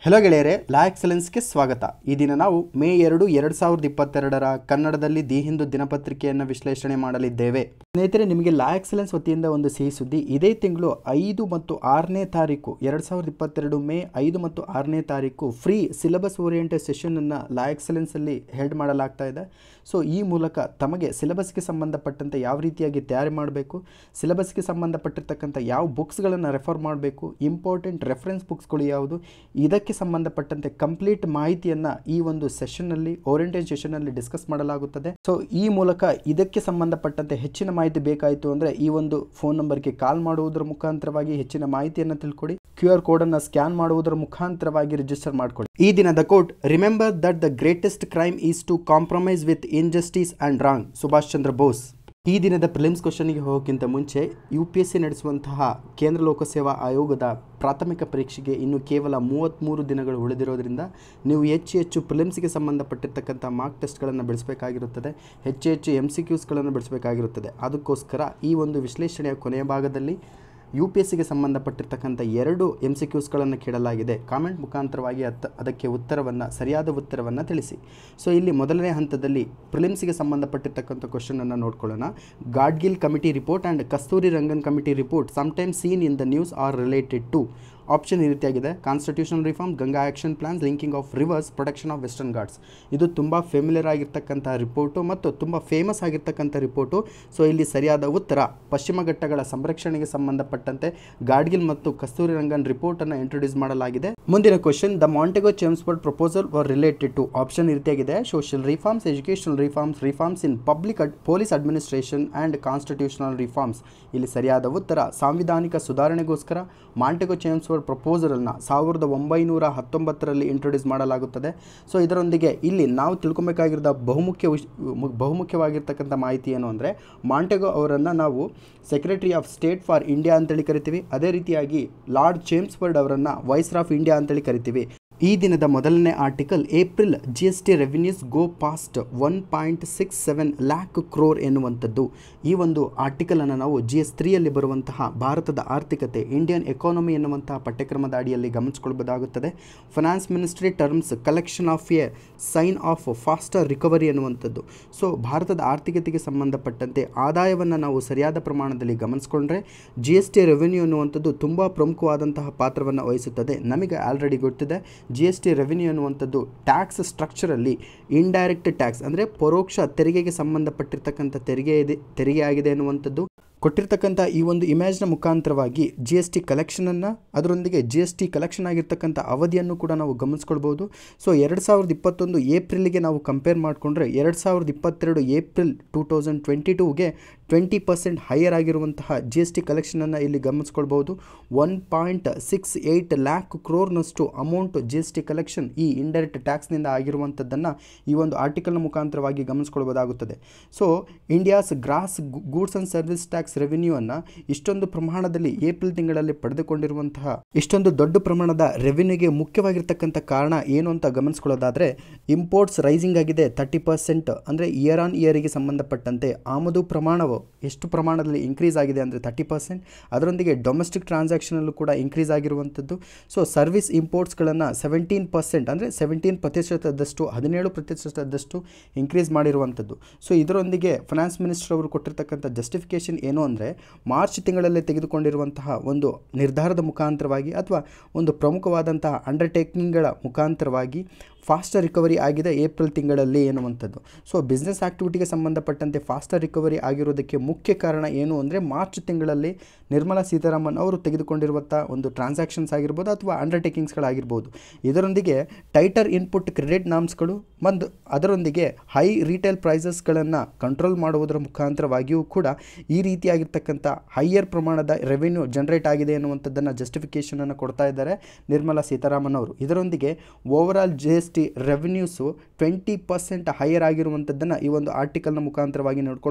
hello ಗೆಳೆಯರೆ ಲಾ ಎಕ್ಸಲೆನ್ಸ್ಗೆ ಸ್ವಾಗತ ಈ ದಿನ ನಾವು ಮೇ ಎರಡು ಎರಡು ಸಾವಿರದ ಇಪ್ಪತ್ತೆರಡರ ಕನ್ನಡದಲ್ಲಿ ದಿ ಹಿಂದೂ ದಿನಪತ್ರಿಕೆಯನ್ನು ವಿಶ್ಲೇಷಣೆ ಮಾಡಲಿದ್ದೇವೆ ಸ್ನೇಹಿತರೆ ನಿಮಗೆ ಲಾ ಎಕ್ಸಲೆನ್ಸ್ ವತಿಯಿಂದ ಒಂದು ಸಿಹಿ ಸುದ್ದಿ ಇದೇ ತಿಂಗಳು ಐದು ಮತ್ತು ಆರನೇ ತಾರೀಕು ಎರಡು ಸಾವಿರದ ಇಪ್ಪತ್ತೆರಡು ಮೇ ಐದು ಮತ್ತು ಆರನೇ ತಾರೀಕು ಫ್ರೀ ಸಿಲೆಬಸ್ ಓರಿಯೆಂಟೆಡ್ ಸೆಷನನ್ನು ಲಾ ಎಕ್ಸಲೆನ್ಸಲ್ಲಿ ಹೆಲ್ಡ್ ಮಾಡಲಾಗ್ತಾ ಇದೆ ಸೊ ಈ ಮೂಲಕ ತಮಗೆ ಸಿಲೆಬಸ್ಗೆ ಸಂಬಂಧಪಟ್ಟಂತೆ ಯಾವ ರೀತಿಯಾಗಿ ತಯಾರಿ ಮಾಡಬೇಕು ಸಿಲೆಬಸ್ಗೆ ಸಂಬಂಧಪಟ್ಟಿರ್ತಕ್ಕಂಥ ಯಾವ ಬುಕ್ಸ್ಗಳನ್ನು ರೆಫರ್ ಮಾಡಬೇಕು ಇಂಪಾರ್ಟೆಂಟ್ ರೆಫರೆನ್ಸ್ ಬುಕ್ಸ್ಗಳು ಯಾವುದು ಇದಕ್ಕೆ ಸಂಬಂಧಪಟ್ಟಂತೆ ಕಂಪ್ಲೀಟ್ ಮಾಹಿತಿಯನ್ನು ಈ ಒಂದು ಸೆಷನ್ನಲ್ಲಿ ಓರಿಯೆಂಟೇಜ್ ಸೆಷನ್ನಲ್ಲಿ ಡಿಸ್ಕಸ್ ಮಾಡಲಾಗುತ್ತದೆ ಸೊ ಈ ಮೂಲಕ ಇದಕ್ಕೆ ಸಂಬಂಧಪಟ್ಟಂತೆ ಹೆಚ್ಚಿನ ಮಾಹಿತಿ ಬೇಕಾಯಿತು ಅಂದರೆ ಈ ಒಂದು ಫೋನ್ ನಂಬರ್ಗೆ ಕಾಲ್ ಮಾಡುವುದರ ಮುಖಾಂತರವಾಗಿ ಹೆಚ್ಚಿನ ಮಾಹಿತಿಯನ್ನು ತಿಳ್ಕೊಳ್ಳಿ ಕ್ಯೂ ಆರ್ ಕೋಡನ್ನು ಸ್ಕ್ಯಾನ್ ಮಾಡುವುದರ ಮುಖಾಂತರವಾಗಿ ರಿಜಿಸ್ಟರ್ ಮಾಡ್ಕೊಳ್ಳಿ ಈ ದಿನದ quote remember that the greatest crime is to compromise with injustice and wrong Subhash Chandra Bose ಈ ದಿನದ ಪ್ರಿಲಿಮ್ಸ್ ಕ್ವಶನ್ಗೆ ಹೋಗೋಕ್ಕಿಂತ ಮುಂಚೆ ಯು ಪಿ ಎಸ್ ಸಿ ನಡೆಸುವಂತಹ ಕೇಂದ್ರ ಲೋಕಸೇವಾ ಆಯೋಗದ ಪ್ರಾಥಮಿಕ ಪರೀಕ್ಷೆಗೆ ಇನ್ನು ಕೇವಲ ಮೂವತ್ತ್ಮೂರು ದಿನಗಳು ಉಳಿದಿರೋದ್ರಿಂದ ನೀವು ಹೆಚ್ಚು ಹೆಚ್ಚು ಪ್ರಿಲಿಮ್ಸ್ಗೆ ಸಂಬಂಧಪಟ್ಟಿರ್ತಕ್ಕಂಥ ಮಾರ್ಕ್ ಟೆಸ್ಟ್ಗಳನ್ನು ಬೆಳೆಸಬೇಕಾಗಿರುತ್ತದೆ ಹೆಚ್ಚು ಹೆಚ್ಚು ಎಮ್ ಸಿ ಕ್ಯೂಸ್ಗಳನ್ನು ಬೆಳೆಸಬೇಕಾಗಿರುತ್ತದೆ ಅದಕ್ಕೋಸ್ಕರ ಈ ಒಂದು ವಿಶ್ಲೇಷಣೆಯ ಕೊನೆಯ ಭಾಗದಲ್ಲಿ ಯು ಪಿ ಎಸ್ ಸಿಗೆ ಸಂಬಂಧಪಟ್ಟಿರ್ತಕ್ಕಂಥ ಎರಡು ಎಮ್ ಸಿ ಕ್ಯೂಸ್ಗಳನ್ನು ಕೇಳಲಾಗಿದೆ ಕಾಮೆಂಟ್ ಮುಖಾಂತರವಾಗಿ ಅತ್ತ ಅದಕ್ಕೆ ಉತ್ತರವನ್ನು ಸರಿಯಾದ ಉತ್ತರವನ್ನು ತಿಳಿಸಿ ಸೊ ಇಲ್ಲಿ ಮೊದಲನೇ ಹಂತದಲ್ಲಿ ಪ್ರಿಲಿಮ್ಸ್ಗೆ ಸಂಬಂಧಪಟ್ಟಿರ್ತಕ್ಕಂಥ ಕ್ವಶನನ್ನು ನೋಡ್ಕೊಳ್ಳೋಣ Gadgil committee report and Kasturi Rangan committee report sometime seen in the news are related to option ಈ ರೀತಿಯಾಗಿದೆ constitutional reform Ganga action plans linking of rivers protection of Western Ghats ಇದು ತುಂಬ ಫೆಮಿಲಿಯರ್ ಆಗಿರ್ತಕ್ಕಂಥ ರಿಪೋರ್ಟು ಮತ್ತು ತುಂಬ ಫೇಮಸ್ ಆಗಿರ್ತಕ್ಕಂಥ ರಿಪೋರ್ಟು ಸೊ ಇಲ್ಲಿ ಸರಿಯಾದ ಉತ್ತರ ಪಶ್ಚಿಮ ಘಟ್ಟಗಳ ಸಂರಕ್ಷಣೆಗೆ ಸಂಬಂಧಪಟ್ಟಂತೆ ಗಾಡ್ಗಿಲ್ ಮತ್ತು ಕಸ್ತೂರಿ ರಂಗನ್ ರಿಪೋರ್ಟನ್ನು ಇಂಟ್ರೊಡ್ಯೂಸ್ ಮಾಡಲಾಗಿದೆ ಮುಂದಿನ question the Montagu Chelmsford proposal were related to option ಈ ರೀತಿಯಾಗಿದೆ social reforms educational reforms reforms in public ad police administration and constitutional reforms ಇಲ್ಲಿ ಸರಿಯಾದ ಉತ್ತರ ಸಾಂವಿಧಾನಿಕ ಸುಧಾರಣೆಗೋಸ್ಕರ ಮಾಂಟೆಗೋ ಚೆಮ್ಸ್ಬರ್ಡ್ ಪ್ರಪೋಸಲನ್ನು ಸಾವಿರದ ಒಂಬೈನೂರ ಹತ್ತೊಂಬತ್ತರಲ್ಲಿ ಇಂಟ್ರೊಡ್ಯೂಸ್ ಮಾಡಲಾಗುತ್ತದೆ ಸೊ ಇದರೊಂದಿಗೆ ಇಲ್ಲಿ ನಾವು ತಿಳ್ಕೊಬೇಕಾಗಿರೋದ ಬಹುಮುಖ್ಯ ವಿಷ್ ಬಹುಮುಖ್ಯವಾಗಿರ್ತಕ್ಕಂಥ ಮಾಹಿತಿ ಏನು ಅಂದರೆ ಮಾಂಟೆಗೋ ಅವರನ್ನು ನಾವು secretary of state for India ಅಂತೇಳಿ ಕರಿತೀವಿ ಅದೇ ರೀತಿಯಾಗಿ ಲಾರ್ಡ್ ಚೇಮ್ಸ್ಬರ್ಡ್ ಅವರನ್ನು ವೈಸ್ರ್ ಆಫ್ ಇಂಡಿಯಾ ಅಂತೇಳಿ ಕರಿತೀವಿ ಈ ದಿನದ ಮೊದಲನೇ article April G S T revenues go past one point six seven lakh crore ಎನ್ನುವಂಥದ್ದು ಈ ಒಂದು ಆರ್ಟಿಕಲನ್ನು ನಾವು ಜಿ ಎಸ್ ತ್ರೀಯಲ್ಲಿ ಬರುವಂತಹ ಭಾರತದ ಆರ್ಥಿಕತೆ ಇಂಡಿಯನ್ ಎಕಾನಮಿ ಎನ್ನುವಂತಹ ಪಠ್ಯಕ್ರಮದ ಅಡಿಯಲ್ಲಿ ಗಮನಿಸಿಕೊಳ್ಳಬಹುದಾಗುತ್ತದೆ finance ministry terms collection of a sign of faster recovery ಎನ್ನುವಂಥದ್ದು ಸೊ ಭಾರತದ ಆರ್ಥಿಕತೆಗೆ ಸಂಬಂಧಪಟ್ಟಂತೆ ಆದಾಯವನ್ನು ನಾವು ಸರಿಯಾದ ಪ್ರಮಾಣದಲ್ಲಿ ಗಮನಿಸಿಕೊಂಡ್ರೆ ಜಿ ಎಸ್ ಟಿ ರೆವಿನ್ಯೂ ಎನ್ನುವಂಥದ್ದು ತುಂಬ ಪ್ರಮುಖವಾದಂತಹ ಪಾತ್ರವನ್ನು ವಹಿಸುತ್ತದೆ ನಮಗೆ ಆಲ್ರೆಡಿ ಗೊತ್ತಿದೆ ಜಿ ಎಸ್ ಟಿ ರೆವಿನ್ಯೂ ಅನ್ನುವಂಥದ್ದು ಟ್ಯಾಕ್ಸ್ ಸ್ಟ್ರಕ್ಚರಲ್ಲಿ ಇಂಡೈರೆಕ್ಟ್ ಟ್ಯಾಕ್ಸ್ ಅಂದರೆ ಪರೋಕ್ಷ ತೆರಿಗೆಗೆ ಸಂಬಂಧಪಟ್ಟಿರ್ತಕ್ಕಂಥ ತೆರಿಗೆ ಇದೆ ತೆರಿಗೆ ಆಗಿದೆ ಅನ್ನುವಂಥದ್ದು ಕೊಟ್ಟಿರ್ತಕ್ಕಂಥ ಈ ಒಂದು ಇಮೇಜ್ನ ಮುಖಾಂತರವಾಗಿ ಜಿ ಎಸ್ ಟಿ ಕಲೆಕ್ಷನನ್ನು ಅದರೊಂದಿಗೆ ಜಿ ಎಸ್ ಟಿ ಕಲೆಕ್ಷನ್ ಆಗಿರ್ತಕ್ಕಂಥ ಅವಧಿಯನ್ನು ಕೂಡ ನಾವು ಗಮನಿಸ್ಕೊಳ್ಬೋದು ಸೊ ಎರಡು ಸಾವಿರದ ಇಪ್ಪತ್ತೊಂದು ಏಪ್ರಿಲ್ಗೆ ನಾವು ಕಂಪೇರ್ ಮಾಡಿಕೊಂಡ್ರೆ ಎರಡು ಸಾವಿರದ ಇಪ್ಪತ್ತೆರಡು ಏಪ್ರಿಲ್ ಟೂ ತೌಸಂಡ್ ಟ್ವೆಂಟಿ ಟೂಗೆ ಟ್ವೆಂಟಿ ಪರ್ಸೆಂಟ್ ಹೈಯರ್ ಆಗಿರುವಂತಹ ಜಿ ಎಸ್ ಟಿ ಕಲೆಕ್ಷನನ್ನು ಇಲ್ಲಿ ಗಮನಿಸ್ಕೊಳ್ಬೋದು one point six eight lakh ಕ್ರೋರ್ನಷ್ಟು amount G S T collection ಈ ಇಂಡೈರೆಕ್ಟ್ ಟ್ಯಾಕ್ಸ್ನಿಂದ ಆಗಿರುವಂಥದ್ದನ್ನು ಈ ಒಂದು ಆರ್ಟಿಕಲ್ನ ಮುಖಾಂತರವಾಗಿ ಗಮನಿಸ್ಕೊಳ್ಬೋದಾಗುತ್ತದೆ so India's gross goods and service tax ರೆವಿನ್ಯೂವನ್ನು ಇಷ್ಟೊಂದು ಪ್ರಮಾಣದಲ್ಲಿ ಏಪ್ರಿಲ್ ತಿಂಗಳಲ್ಲಿ ಪಡೆದುಕೊಂಡಿರುವಂತಹ ಇಷ್ಟೊಂದು ದೊಡ್ಡ ಪ್ರಮಾಣದ ರೆವಿನ್ಯೂಗೆ ಮುಖ್ಯವಾಗಿರ್ತಕ್ಕಂಥ ಕಾರಣ ಏನು ಅಂತ ಗಮನಿಸ್ಕೊಳ್ಳೋದಾದರೆ ಇಂಪೋರ್ಟ್ಸ್ ರೈಸಿಂಗ್ ಆಗಿದೆ ತರ್ಟಿ ಪರ್ಸೆಂಟ್ ಅಂದರೆ ಇಯರ್ ಆನ್ ಇಯರಿಗೆ ಸಂಬಂಧಪಟ್ಟಂತೆ ಆಮದು ಪ್ರಮಾಣವು ಎಷ್ಟು ಪ್ರಮಾಣದಲ್ಲಿ ಇನ್ಕ್ರೀಸ್ ಆಗಿದೆ ಅಂದರೆ ತರ್ಟಿ ಪರ್ಸೆಂಟ್ ಅದರೊಂದಿಗೆ ಡೊಮೆಸ್ಟಿಕ್ ಟ್ರಾನ್ಸಾಕ್ಷನಲ್ಲೂ ಕೂಡ ಇನ್ಕ್ರೀಸ್ ಆಗಿರುವಂಥದ್ದು ಸೊ ಸರ್ವಿಸ್ ಇಂಪೋರ್ಟ್ಸ್ಗಳನ್ನು ಸೆವೆಂಟೀನ್ ಪರ್ಸೆಂಟ್ ಅಂದರೆ ಸೆವೆಂಟೀನ್ ಪ್ರತಿಶತದಷ್ಟು ಹದಿನೇಳು ಪ್ರತಿಶತದಷ್ಟು ಇನ್ಕ್ರೀಸ್ ಮಾಡಿರುವಂಥದ್ದು ಸೊ ಇದರೊಂದಿಗೆ ಫೈನಾನ್ಸ್ ಮಿನಿಸ್ಟರ್ ಅವರು ಕೊಟ್ಟಿರ್ತಕ್ಕಂಥ ಜಸ್ಟಿಫಿಕೇಷನ್ ಏನು ಅಂದರೆ ಮಾರ್ಚ್ ತಿಂಗಳಲ್ಲೇ ತೆಗೆದುಕೊಂಡಿರುವಂತಹ ಒಂದು ನಿರ್ಧಾರದ ಮುಖಾಂತರವಾಗಿ ಅಥವಾ ಒಂದು ಪ್ರಮುಖವಾದಂತಹ ಅಂಡರ್ಟೇಕಿಂಗ್ಗಳ ಮುಖಾಂತರವಾಗಿ ಫಾಸ್ಟರ್ ರಿಕವರಿ ಆಗಿದೆ ಏಪ್ರಿಲ್ ತಿಂಗಳಲ್ಲಿ ಎನ್ನುವಂಥದ್ದು ಸೊ ಬಿಸ್ನೆಸ್ ಆ್ಯಕ್ಟಿವಿಟಿಗೆ ಸಂಬಂಧಪಟ್ಟಂತೆ ಫಾಸ್ಟರ್ ರಿಕವರಿ ಆಗಿರೋದಕ್ಕೆ ಮುಖ್ಯ ಕಾರಣ ಏನು ಅಂದರೆ ಮಾರ್ಚ್ ತಿಂಗಳಲ್ಲಿ ನಿರ್ಮಲಾ ಸೀತಾರಾಮನ್ ಅವರು ತೆಗೆದುಕೊಂಡಿರುವಂಥ ಒಂದು ಟ್ರಾನ್ಸಾಕ್ಷನ್ಸ್ ಆಗಿರ್ಬೋದು ಅಥವಾ ಅಂಡರ್ಟೇಕಿಂಗ್ಸ್ಗಳಾಗಿರ್ಬೋದು ಇದರೊಂದಿಗೆ ಟೈಟರ್ ಇನ್ಪುಟ್ ಕ್ರೆಡಿಟ್ ನಾಮ್ಸ್ಗಳು ಮತ್ತು ಅದರೊಂದಿಗೆ ಹೈ ರಿಟೇಲ್ ಪ್ರೈಸಸ್ಗಳನ್ನು ಕಂಟ್ರೋಲ್ ಮಾಡುವುದರ ಮುಖಾಂತರವಾಗಿಯೂ ಕೂಡ ಈ ರೀತಿಯಾಗಿರ್ತಕ್ಕಂಥ ಹೈಯರ್ ಪ್ರಮಾಣದ ರೆವಿನ್ಯೂ ಜನರೇಟ್ ಆಗಿದೆ ಎನ್ನುವಂಥದ್ದನ್ನು ಜಸ್ಟಿಫಿಕೇಷನನ್ನು ಕೊಡ್ತಾ ಇದ್ದಾರೆ ನಿರ್ಮಲಾ ಸೀತಾರಾಮನ್ ಅವರು ಇದರೊಂದಿಗೆ overall G S T revenues twenty percent higher ಆಗಿರುವಂಥದ್ದನ್ನು ಈ ಒಂದು ಆರ್ಟಿಕಲ್ನ ಮುಖಾಂತರವಾಗಿ ನೋಡ್ಕೊಳ್ಬೋದು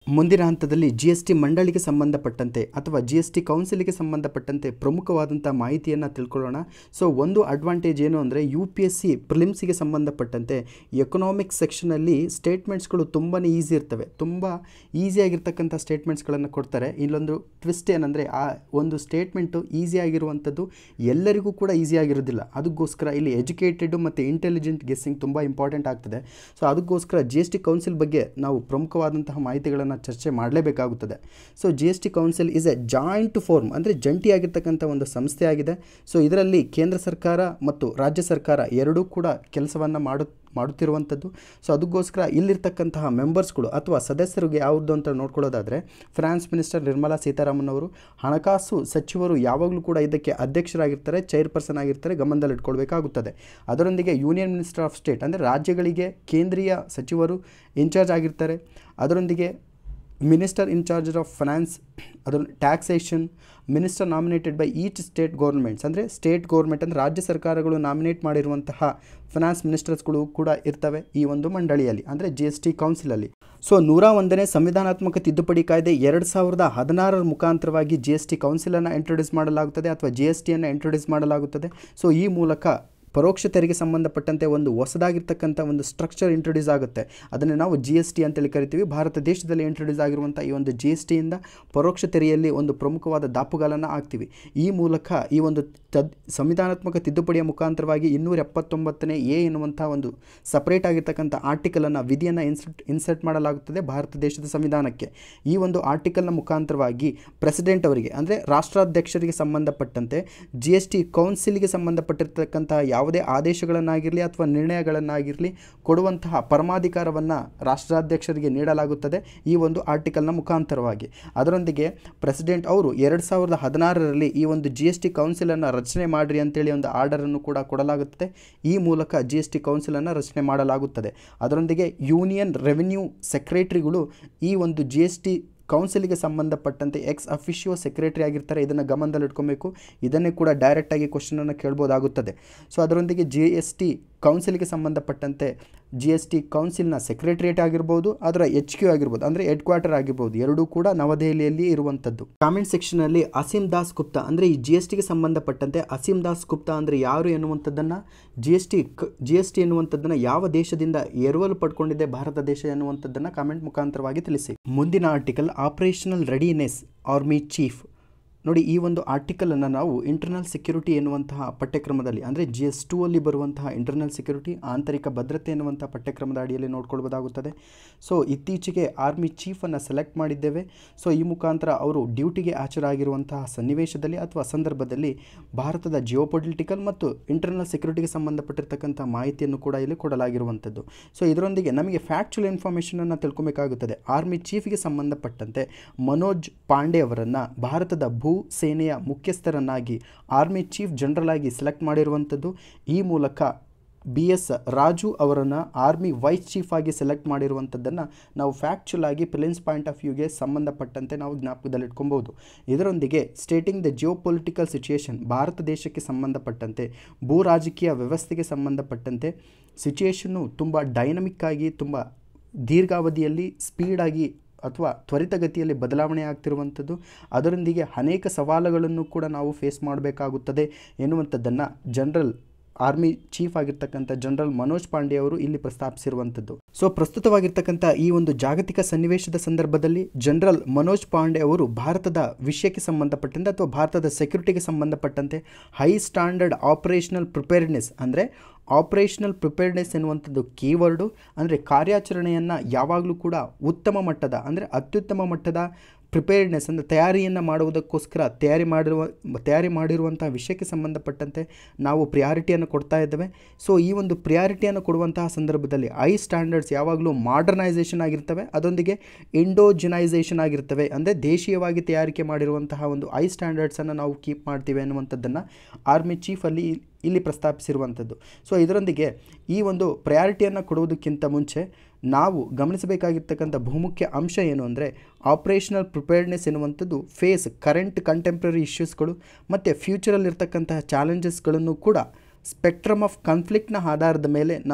ಮುಂದಿನ ಹಂತದಲ್ಲಿ ಜಿ ಎಸ್ ಟಿ ಮಂಡಳಿಗೆ ಸಂಬಂಧಪಟ್ಟಂತೆ ಅಥವಾ ಜಿ ಎಸ್ ಟಿ ಕೌನ್ಸಿಲ್ಗೆ ಸಂಬಂಧಪಟ್ಟಂತೆ ಪ್ರಮುಖವಾದಂಥ ಮಾಹಿತಿಯನ್ನು ತಿಳ್ಕೊಳ್ಳೋಣ ಸೊ ಒಂದು ಅಡ್ವಾಂಟೇಜ್ ಏನು ಅಂದರೆ ಯು ಪಿ ಎಸ್ ಸಿ ಪ್ರಿಲಿಮ್ಸಿಗೆ ಸಂಬಂಧಪಟ್ಟಂತೆ ಎಕನಾಮಿಕ್ಸ್ ಸೆಕ್ಷನಲ್ಲಿ ಸ್ಟೇಟ್ಮೆಂಟ್ಸ್ಗಳು ತುಂಬಾ ಈಸಿ ಇರ್ತವೆ ತುಂಬ ಈಸಿಯಾಗಿರ್ತಕ್ಕಂಥ ಸ್ಟೇಟ್ಮೆಂಟ್ಸ್ಗಳನ್ನು ಕೊಡ್ತಾರೆ ಇಲ್ಲೊಂದು ಟ್ವಿಸ್ಟ್ ಏನಂದರೆ ಆ ಒಂದು ಸ್ಟೇಟ್ಮೆಂಟು ಈಸಿಯಾಗಿರುವಂಥದ್ದು ಎಲ್ಲರಿಗೂ ಕೂಡ ಈಸಿಯಾಗಿರೋದಿಲ್ಲ ಅದಕ್ಕೋಸ್ಕರ ಇಲ್ಲಿ ಎಜುಕೇಟೆಡ್ ಮತ್ತು ಇಂಟೆಲಿಜೆಂಟ್ ಗೆಸ್ಸಿಂಗ್ ತುಂಬ ಇಂಪಾರ್ಟೆಂಟ್ ಆಗ್ತದೆ ಸೊ ಅದಕ್ಕೋಸ್ಕರ ಜಿ ಎಸ್ ಟಿ ಕೌನ್ಸಿಲ್ ಬಗ್ಗೆ ನಾವು ಪ್ರಮುಖವಾದಂತಹ ಮಾಹಿತಿಗಳನ್ನು ಚರ್ಚೆ ಮಾಡಲೇಬೇಕಾಗುತ್ತದೆ so G S T council is a joint forum ಅಂದರೆ ಜಂಟಿಯಾಗಿರ್ತಕ್ಕಂಥ ಒಂದು ಸಂಸ್ಥೆ ಆಗಿದೆ ಸೊ ಇದರಲ್ಲಿ ಕೇಂದ್ರ ಸರ್ಕಾರ ಮತ್ತು ರಾಜ್ಯ ಸರ್ಕಾರ ಎರಡೂ ಕೂಡ ಕೆಲಸವನ್ನು ಮಾಡು ಮಾಡುತ್ತಿರುವಂಥದ್ದು ಸೊ ಅದಕ್ಕೋಸ್ಕರ ಇಲ್ಲಿರ್ತಕ್ಕಂತಹ ಮೆಂಬರ್ಸ್ಗಳು ಅಥವಾ ಸದಸ್ಯರಿಗೆ ಯಾವುದು ಅಂತ ನೋಡ್ಕೊಳ್ಳೋದಾದರೆ ಫ್ರಾನ್ಸ್ ಮಿನಿಸ್ಟರ್ ನಿರ್ಮಲಾ ಸೀತಾರಾಮನ್ ಅವರು ಹಣಕಾಸು ಸಚಿವರು ಯಾವಾಗಲೂ ಕೂಡ ಇದಕ್ಕೆ ಅಧ್ಯಕ್ಷರಾಗಿರ್ತಾರೆ ಚೈರ್ಪರ್ಸನ್ ಆಗಿರ್ತಾರೆ ಗಮನದಲ್ಲಿ ಇಟ್ಕೊಳ್ಬೇಕಾಗುತ್ತದೆ ಅದರೊಂದಿಗೆ ಯೂನಿಯನ್ ಮಿನಿಸ್ಟರ್ ಆಫ್ ಸ್ಟೇಟ್ ಅಂದರೆ ರಾಜ್ಯಗಳಿಗೆ ಕೇಂದ್ರೀಯ ಸಚಿವರು ಇನ್ಚಾರ್ಜ್ ಆಗಿರ್ತಾರೆ ಅದರೊಂದಿಗೆ ಮಿನಿಸ್ಟರ್ ಇನ್ಚಾರ್ಜ್ ಆಫ್ ಫೈನಾನ್ಸ್ ಅದರ taxation minister nominated by each state governments ಅಂದರೆ ಸ್ಟೇಟ್ ಗೌರ್ಮೆಂಟ್ ಅಂದರೆ ರಾಜ್ಯ ಸರ್ಕಾರಗಳು ನಾಮಿನೇಟ್ ಮಾಡಿರುವಂತಹ ಫೈನಾನ್ಸ್ ಮಿನಿಸ್ಟರ್ಸ್ಗಳು ಕೂಡ ಇರ್ತವೆ ಈ ಒಂದು ಮಂಡಳಿಯಲ್ಲಿ ಅಂದರೆ ಜಿ ಎಸ್ ಟಿ ಕೌನ್ಸಿಲಲ್ಲಿ ಸೊ ನೂರ ಒಂದನೇ ಸಂವಿಧಾನಾತ್ಮಕ ತಿದ್ದುಪಡಿ ಕಾಯ್ದೆ ಎರಡು ಸಾವಿರದ ಹದಿನಾರರ ಮುಖಾಂತರವಾಗಿ ಜಿ ಎಸ್ ಟಿ ಕೌನ್ಸಿಲನ್ನು ಇಂಟ್ರೊಡ್ಯೂಸ್ ಮಾಡಲಾಗುತ್ತದೆ ಅಥವಾ ಜಿ ಎಸ್ ಟಿಯನ್ನು ಇಂಟ್ರೊಡ್ಯೂಸ್ ಮಾಡಲಾಗುತ್ತದೆ ಸೊ ಈ ಮೂಲಕ ಪರೋಕ್ಷ ತೆರಿಗೆ ಸಂಬಂಧಪಟ್ಟಂತೆ ಒಂದು ಹೊಸದಾಗಿರ್ತಕ್ಕಂಥ ಒಂದು ಸ್ಟ್ರಕ್ಚರ್ ಇಂಟ್ರೊಡ್ಯೂಸ್ ಆಗುತ್ತೆ ಅದನ್ನು ನಾವು ಜಿ ಎಸ್ ಟಿ ಅಂತೇಳಿ ಕರಿತೀವಿ ಭಾರತ ದೇಶದಲ್ಲಿ ಇಂಟ್ರೊಡ್ಯೂಸ್ ಆಗಿರುವಂಥ ಈ ಒಂದು ಜಿ ಎಸ್ ಟಿಯಿಂದ ಪರೋಕ್ಷ ತೆರಿಗೆಯಲ್ಲಿ ಒಂದು ಪ್ರಮುಖವಾದ ದಾಪುಗಾಲನ್ನು ಹಾಕ್ತೀವಿ ಈ ಮೂಲಕ ಈ ಒಂದು ತದ್ ಸಂವಿಧಾನಾತ್ಮಕ ತಿದ್ದುಪಡಿಯ ಮುಖಾಂತರವಾಗಿ ಇನ್ನೂರ ಎಪ್ಪತ್ತೊಂಬತ್ತನೇ ಎ ಎನ್ನುವಂಥ ಒಂದು ಸಪ್ರೇಟ್ ಆಗಿರ್ತಕ್ಕಂಥ ಆರ್ಟಿಕಲನ್ನು ವಿಧಿಯನ್ನು ಇನ್ಸರ್ಟ್ ಇನ್ಸರ್ಟ್ ಮಾಡಲಾಗುತ್ತದೆ ಭಾರತ ದೇಶದ ಸಂವಿಧಾನಕ್ಕೆ ಈ ಒಂದು ಆರ್ಟಿಕಲ್ನ ಮುಖಾಂತರವಾಗಿ ಪ್ರೆಸಿಡೆಂಟ್ ಅವರಿಗೆ ಅಂದರೆ ರಾಷ್ಟ್ರಾಧ್ಯಕ್ಷರಿಗೆ ಸಂಬಂಧಪಟ್ಟಂತೆ ಜಿ ಎಸ್ ಟಿ ಕೌನ್ಸಿಲ್ಗೆ ಸಂಬಂಧಪಟ್ಟಿರ್ತಕ್ಕಂತಹ ಯಾವುದೇ ಆದೇಶಗಳನ್ನಾಗಿರಲಿ ಅಥವಾ ನಿರ್ಣಯಗಳನ್ನಾಗಿರಲಿ ಕೊಡುವಂತಹ ಪರಮಾಧಿಕಾರವನ್ನು ರಾಷ್ಟ್ರಾಧ್ಯಕ್ಷರಿಗೆ ನೀಡಲಾಗುತ್ತದೆ ಈ ಒಂದು ಆರ್ಟಿಕಲ್ನ ಮುಖಾಂತರವಾಗಿ ಅದರೊಂದಿಗೆ ಪ್ರೆಸಿಡೆಂಟ್ ಅವರು ಎರಡು ಸಾವಿರದ ಹದಿನಾರರಲ್ಲಿ ಈ ಒಂದು ಜಿ ಎಸ್ ಟಿ ಕೌನ್ಸಿಲನ್ನು ರಚನೆ ಮಾಡಿರಿ ಅಂತೇಳಿ ಒಂದು ಆರ್ಡರನ್ನು ಕೂಡ ಕೊಡಲಾಗುತ್ತದೆ ಈ ಮೂಲಕ ಜಿ ಎಸ್ ಟಿ ಕೌನ್ಸಿಲನ್ನು ರಚನೆ ಮಾಡಲಾಗುತ್ತದೆ ಅದರೊಂದಿಗೆ ಯೂನಿಯನ್ ರೆವಿನ್ಯೂ ಸೆಕ್ರೆಟರಿಗಳು ಈ ಒಂದು ಜಿ ಎಸ್ ಟಿ ಕೌನ್ಸಿಲಿಗೆ ಸಂಬಂಧಪಟ್ಟಂತೆ ಎಕ್ಸ್ ಅಫಿಷಿಯೋ ಸೆಕ್ರೆಟರಿ ಆಗಿರ್ತಾರೆ ಇದನ್ನು ಗಮನದಲ್ಲಿ ಇಟ್ಕೊಬೇಕು ಇದನ್ನೇ ಕೂಡ ಡೈರೆಕ್ಟಾಗಿ ಕ್ವಶನನ್ನು ಕೇಳ್ಬೋದಾಗುತ್ತದೆ ಸೊ ಅದರೊಂದಿಗೆ ಜಿ ಎಸ್ ಟಿ ಕೌನ್ಸಿಲ್ಗೆ ಸಂಬಂಧಪಟ್ಟಂತೆ ಜಿ ಎಸ್ ಟಿ ಕೌನ್ಸಿಲ್ನ ಸೆಕ್ರೆಟರಿಯೇಟ್ ಆಗಿರ್ಬೋದು ಅದರ ಎಚ್ ಕ್ಯೂ ಆಗಿರ್ಬೋದು ಅಂದರೆ ಹೆಡ್ ಕ್ವಾರ್ಟರ್ ಆಗಿರ್ಬೋದು ಎರಡೂ ಕೂಡ ನವದೆಹಲಿಯಲ್ಲಿ ಇರುವಂಥದ್ದು ಕಾಮೆಂಟ್ ಸೆಕ್ಷನಲ್ಲಿ ಅಸೀಂ ದಾಸ್ ಗುಪ್ತಾ ಅಂದರೆ ಈ ಜಿ ಎಸ್ ಟಿಗೆ ಸಂಬಂಧಪಟ್ಟಂತೆ ಅಸೀಂ ದಾಸ್ ಗುಪ್ತಾ ಅಂದರೆ ಯಾರು ಎನ್ನುವಂಥದ್ದನ್ನು G S T G S T ಎನ್ನುವಂಥದ್ದನ್ನು ಯಾವ ದೇಶದಿಂದ ಎರವಲು ಪಡ್ಕೊಂಡಿದೆ ಭಾರತ ದೇಶ ಎನ್ನುವಂಥದ್ದನ್ನು ಕಾಮೆಂಟ್ ಮುಖಾಂತರವಾಗಿ ತಿಳಿಸಿ ಮುಂದಿನ article operational readiness army chief ನೋಡಿ ಈ ಒಂದು ಆರ್ಟಿಕಲನ್ನು ನಾವು ಇಂಟರ್ನಲ್ ಸೆಕ್ಯೂರಿಟಿ ಎನ್ನುವಂತಹ ಪಠ್ಯಕ್ರಮದಲ್ಲಿ ಅಂದರೆ ಜಿ ಎಸ್ ಟೂ ಅಲ್ಲಿ ಬರುವಂತಹ ಇಂಟರ್ನಲ್ ಸೆಕ್ಯೂರಿಟಿ ಆಂತರಿಕ ಭದ್ರತೆ ಎನ್ನುವಂಥ ಪಠ್ಯಕ್ರಮದ ಅಡಿಯಲ್ಲಿ ನೋಡ್ಕೊಳ್ಬೋದಾಗುತ್ತದೆ ಸೊ ಇತ್ತೀಚೆಗೆ ಆರ್ಮಿ ಚೀಫನ್ನು ಸೆಲೆಕ್ಟ್ ಮಾಡಿದ್ದೇವೆ ಸೊ ಈ ಮುಖಾಂತರ ಅವರು ಡ್ಯೂಟಿಗೆ ಹಾಜರಾಗಿರುವಂತಹ ಸನ್ನಿವೇಶದಲ್ಲಿ ಅಥವಾ ಸಂದರ್ಭದಲ್ಲಿ ಭಾರತದ ಜಿಯೋಪೊಲಿಟಿಕಲ್ ಮತ್ತು ಇಂಟರ್ನಲ್ ಸೆಕ್ಯೂರಿಟಿಗೆ ಸಂಬಂಧಪಟ್ಟಿರ್ತಕ್ಕಂಥ ಮಾಹಿತಿಯನ್ನು ಕೂಡ ಇಲ್ಲಿ ಕೊಡಲಾಗಿರುವಂಥದ್ದು ಸೊ ಇದರೊಂದಿಗೆ ನಮಗೆ ಫ್ಯಾಕ್ಚುಯಲ್ ಇನ್ಫಾರ್ಮೇಷನನ್ನು ತಿಳ್ಕೊಬೇಕಾಗುತ್ತದೆ ಆರ್ಮಿ ಚೀಫ್ಗೆ ಸಂಬಂಧಪಟ್ಟಂತೆ ಮನೋಜ್ ಪಾಂಡೆ ಅವರನ್ನು ಭಾರತದ ಭೂ ಸೇನೆಯ ಮುಖ್ಯಸ್ಥರನ್ನಾಗಿ ಆರ್ಮಿ ಚೀಫ್ ಜನರಲ್ ಆಗಿ ಸೆಲೆಕ್ಟ್ ಮಾಡಿರುವಂಥದ್ದು ಈ ಮೂಲಕ ಬಿ ಎಸ್ ರಾಜು ಅವರನ್ನು ಆರ್ಮಿ ವೈಸ್ ಚೀಫ್ ಆಗಿ ಸೆಲೆಕ್ಟ್ ಮಾಡಿರುವಂಥದ್ದನ್ನು ನಾವು ಫ್ಯಾಕ್ಚುಲ್ ಆಗಿ ಪ್ರಿಲಿಮ್ಸ್ ಪಾಯಿಂಟ್ ಆಫ್ ವ್ಯೂಗೆ ಸಂಬಂಧಪಟ್ಟಂತೆ ನಾವು ಜ್ಞಾಪಕದಲ್ಲಿಟ್ಕೊಬೋದು ಇದರೊಂದಿಗೆ stating the geopolitical situation ಭಾರತ ದೇಶಕ್ಕೆ ಸಂಬಂಧಪಟ್ಟಂತೆ ಭೂ ರಾಜಕೀಯ ವ್ಯವಸ್ಥೆಗೆ ಸಂಬಂಧಪಟ್ಟಂತೆ ಸಿಚುಯೇಷನ್ನು ತುಂಬ ಡೈನಮಿಕ್ ಆಗಿ ತುಂಬ ದೀರ್ಘಾವಧಿಯಲ್ಲಿ ಸ್ಪೀಡಾಗಿ ಅಥವಾ ತ್ವರಿತಗತಿಯಲ್ಲಿ ಬದಲಾವಣೆ ಆಗ್ತಿರುವಂಥದ್ದು ಅದರೊಂದಿಗೆ ಅನೇಕ ಸವಾಲುಗಳನ್ನು ಕೂಡ ನಾವು ಫೇಸ್ ಮಾಡಬೇಕಾಗುತ್ತದೆ ಎನ್ನುವಂಥದ್ದನ್ನು ಜನರಲ್ ಆರ್ಮಿ ಚೀಫ್ ಆಗಿರ್ತಕ್ಕಂಥ ಜನರಲ್ ಮನೋಜ್ ಪಾಂಡೆ ಅವರು ಇಲ್ಲಿ ಪ್ರಸ್ತಾಪಿಸಿರುವಂಥದ್ದು ಸೊ ಪ್ರಸ್ತುತವಾಗಿರ್ತಕ್ಕಂಥ ಈ ಒಂದು ಜಾಗತಿಕ ಸನ್ನಿವೇಶದ ಸಂದರ್ಭದಲ್ಲಿ ಜನರಲ್ ಮನೋಜ್ ಪಾಂಡೆ ಅವರು ಭಾರತದ ವಿಷಯಕ್ಕೆ ಸಂಬಂಧಪಟ್ಟಂತೆ ಅಥವಾ ಭಾರತದ ಸೆಕ್ಯೂರಿಟಿಗೆ ಸಂಬಂಧಪಟ್ಟಂತೆ ಹೈ ಸ್ಟ್ಯಾಂಡರ್ಡ್ ಆಪರೇಷನಲ್ ಪ್ರಿಪೇರ್ಡ್ನೆಸ್ ಅಂದರೆ ಆಪರೇಷನಲ್ ಪ್ರಿಪೇರ್ಡ್ನೆಸ್ ಎನ್ನುವಂಥದ್ದು ಕೀವರ್ಡು ಅಂದರೆ ಕಾರ್ಯಾಚರಣೆಯನ್ನು ಯಾವಾಗಲೂ ಕೂಡ ಉತ್ತಮ ಮಟ್ಟದ ಅಂದರೆ ಅತ್ಯುತ್ತಮ ಮಟ್ಟದ ಪ್ರಿಪೇರ್ಡ್ನೆಸ್ ಅಂದರೆ ತಯಾರಿಯನ್ನು ಮಾಡುವುದಕ್ಕೋಸ್ಕರ ತಯಾರಿ ಮಾಡಿರುವ ತಯಾರಿ ಮಾಡಿರುವಂಥ ವಿಷಯಕ್ಕೆ ಸಂಬಂಧಪಟ್ಟಂತೆ ನಾವು ಪ್ರಿಯಾರಿಟಿಯನ್ನು ಕೊಡ್ತಾ ಇದ್ದೇವೆ ಸೊ ಈ ಒಂದು ಪ್ರಿಯಾರಿಟಿಯನ್ನು ಕೊಡುವಂತಹ ಸಂದರ್ಭದಲ್ಲಿ ಐ ಸ್ಟ್ಯಾಂಡರ್ಡ್ಸ್ ಯಾವಾಗಲೂ ಮಾಡರ್ನೈಸೇಷನ್ ಆಗಿರ್ತವೆ ಅದರೊಂದಿಗೆ ಇಂಡೋಜಿನೈಸೇಷನ್ ಆಗಿರ್ತವೆ ಅಂದರೆ ದೇಶೀಯವಾಗಿ ತಯಾರಿಕೆ ಮಾಡಿರುವಂತಹ ಒಂದು ಐ ಸ್ಟ್ಯಾಂಡರ್ಡ್ಸನ್ನು ನಾವು ಕೀಪ್ ಮಾಡ್ತೀವಿ ಅನ್ನುವಂಥದ್ದನ್ನು ಆರ್ಮಿ ಚೀಫಲ್ಲಿ ಇಲ್ಲಿ ಪ್ರಸ್ತಾಪಿಸಿರುವಂಥದ್ದು ಸೊ ಇದರೊಂದಿಗೆ ಈ ಒಂದು ಪ್ರಯಾರಿಟಿಯನ್ನು ಕೊಡುವುದಕ್ಕಿಂತ ಮುಂಚೆ ನಾವು ಗಮನಿಸಬೇಕಾಗಿರ್ತಕ್ಕಂಥ ಬಹುಮುಖ್ಯ ಅಂಶ ಏನು ಅಂದರೆ ಆಪರೇಷನಲ್ ಪ್ರಿಪೇರ್ಡ್ನೆಸ್ ಎನ್ನುವಂಥದ್ದು ಫೇಸ್ ಕರೆಂಟ್ ಕಂಟೆಂಪ್ರರಿ ಇಶ್ಯೂಸ್ಗಳು ಮತ್ತು ಫ್ಯೂಚರಲ್ಲಿರ್ತಕ್ಕಂತಹ ಚಾಲೆಂಜಸ್ಗಳನ್ನು ಕೂಡ ಸ್ಪೆಕ್ಟ್ರಮ್ ಆಫ್ ಕಾನ್ಫ್ಲಿಕ್ಟ್ನ ಆಧಾರದ ಮೇಲೆ ನಾವು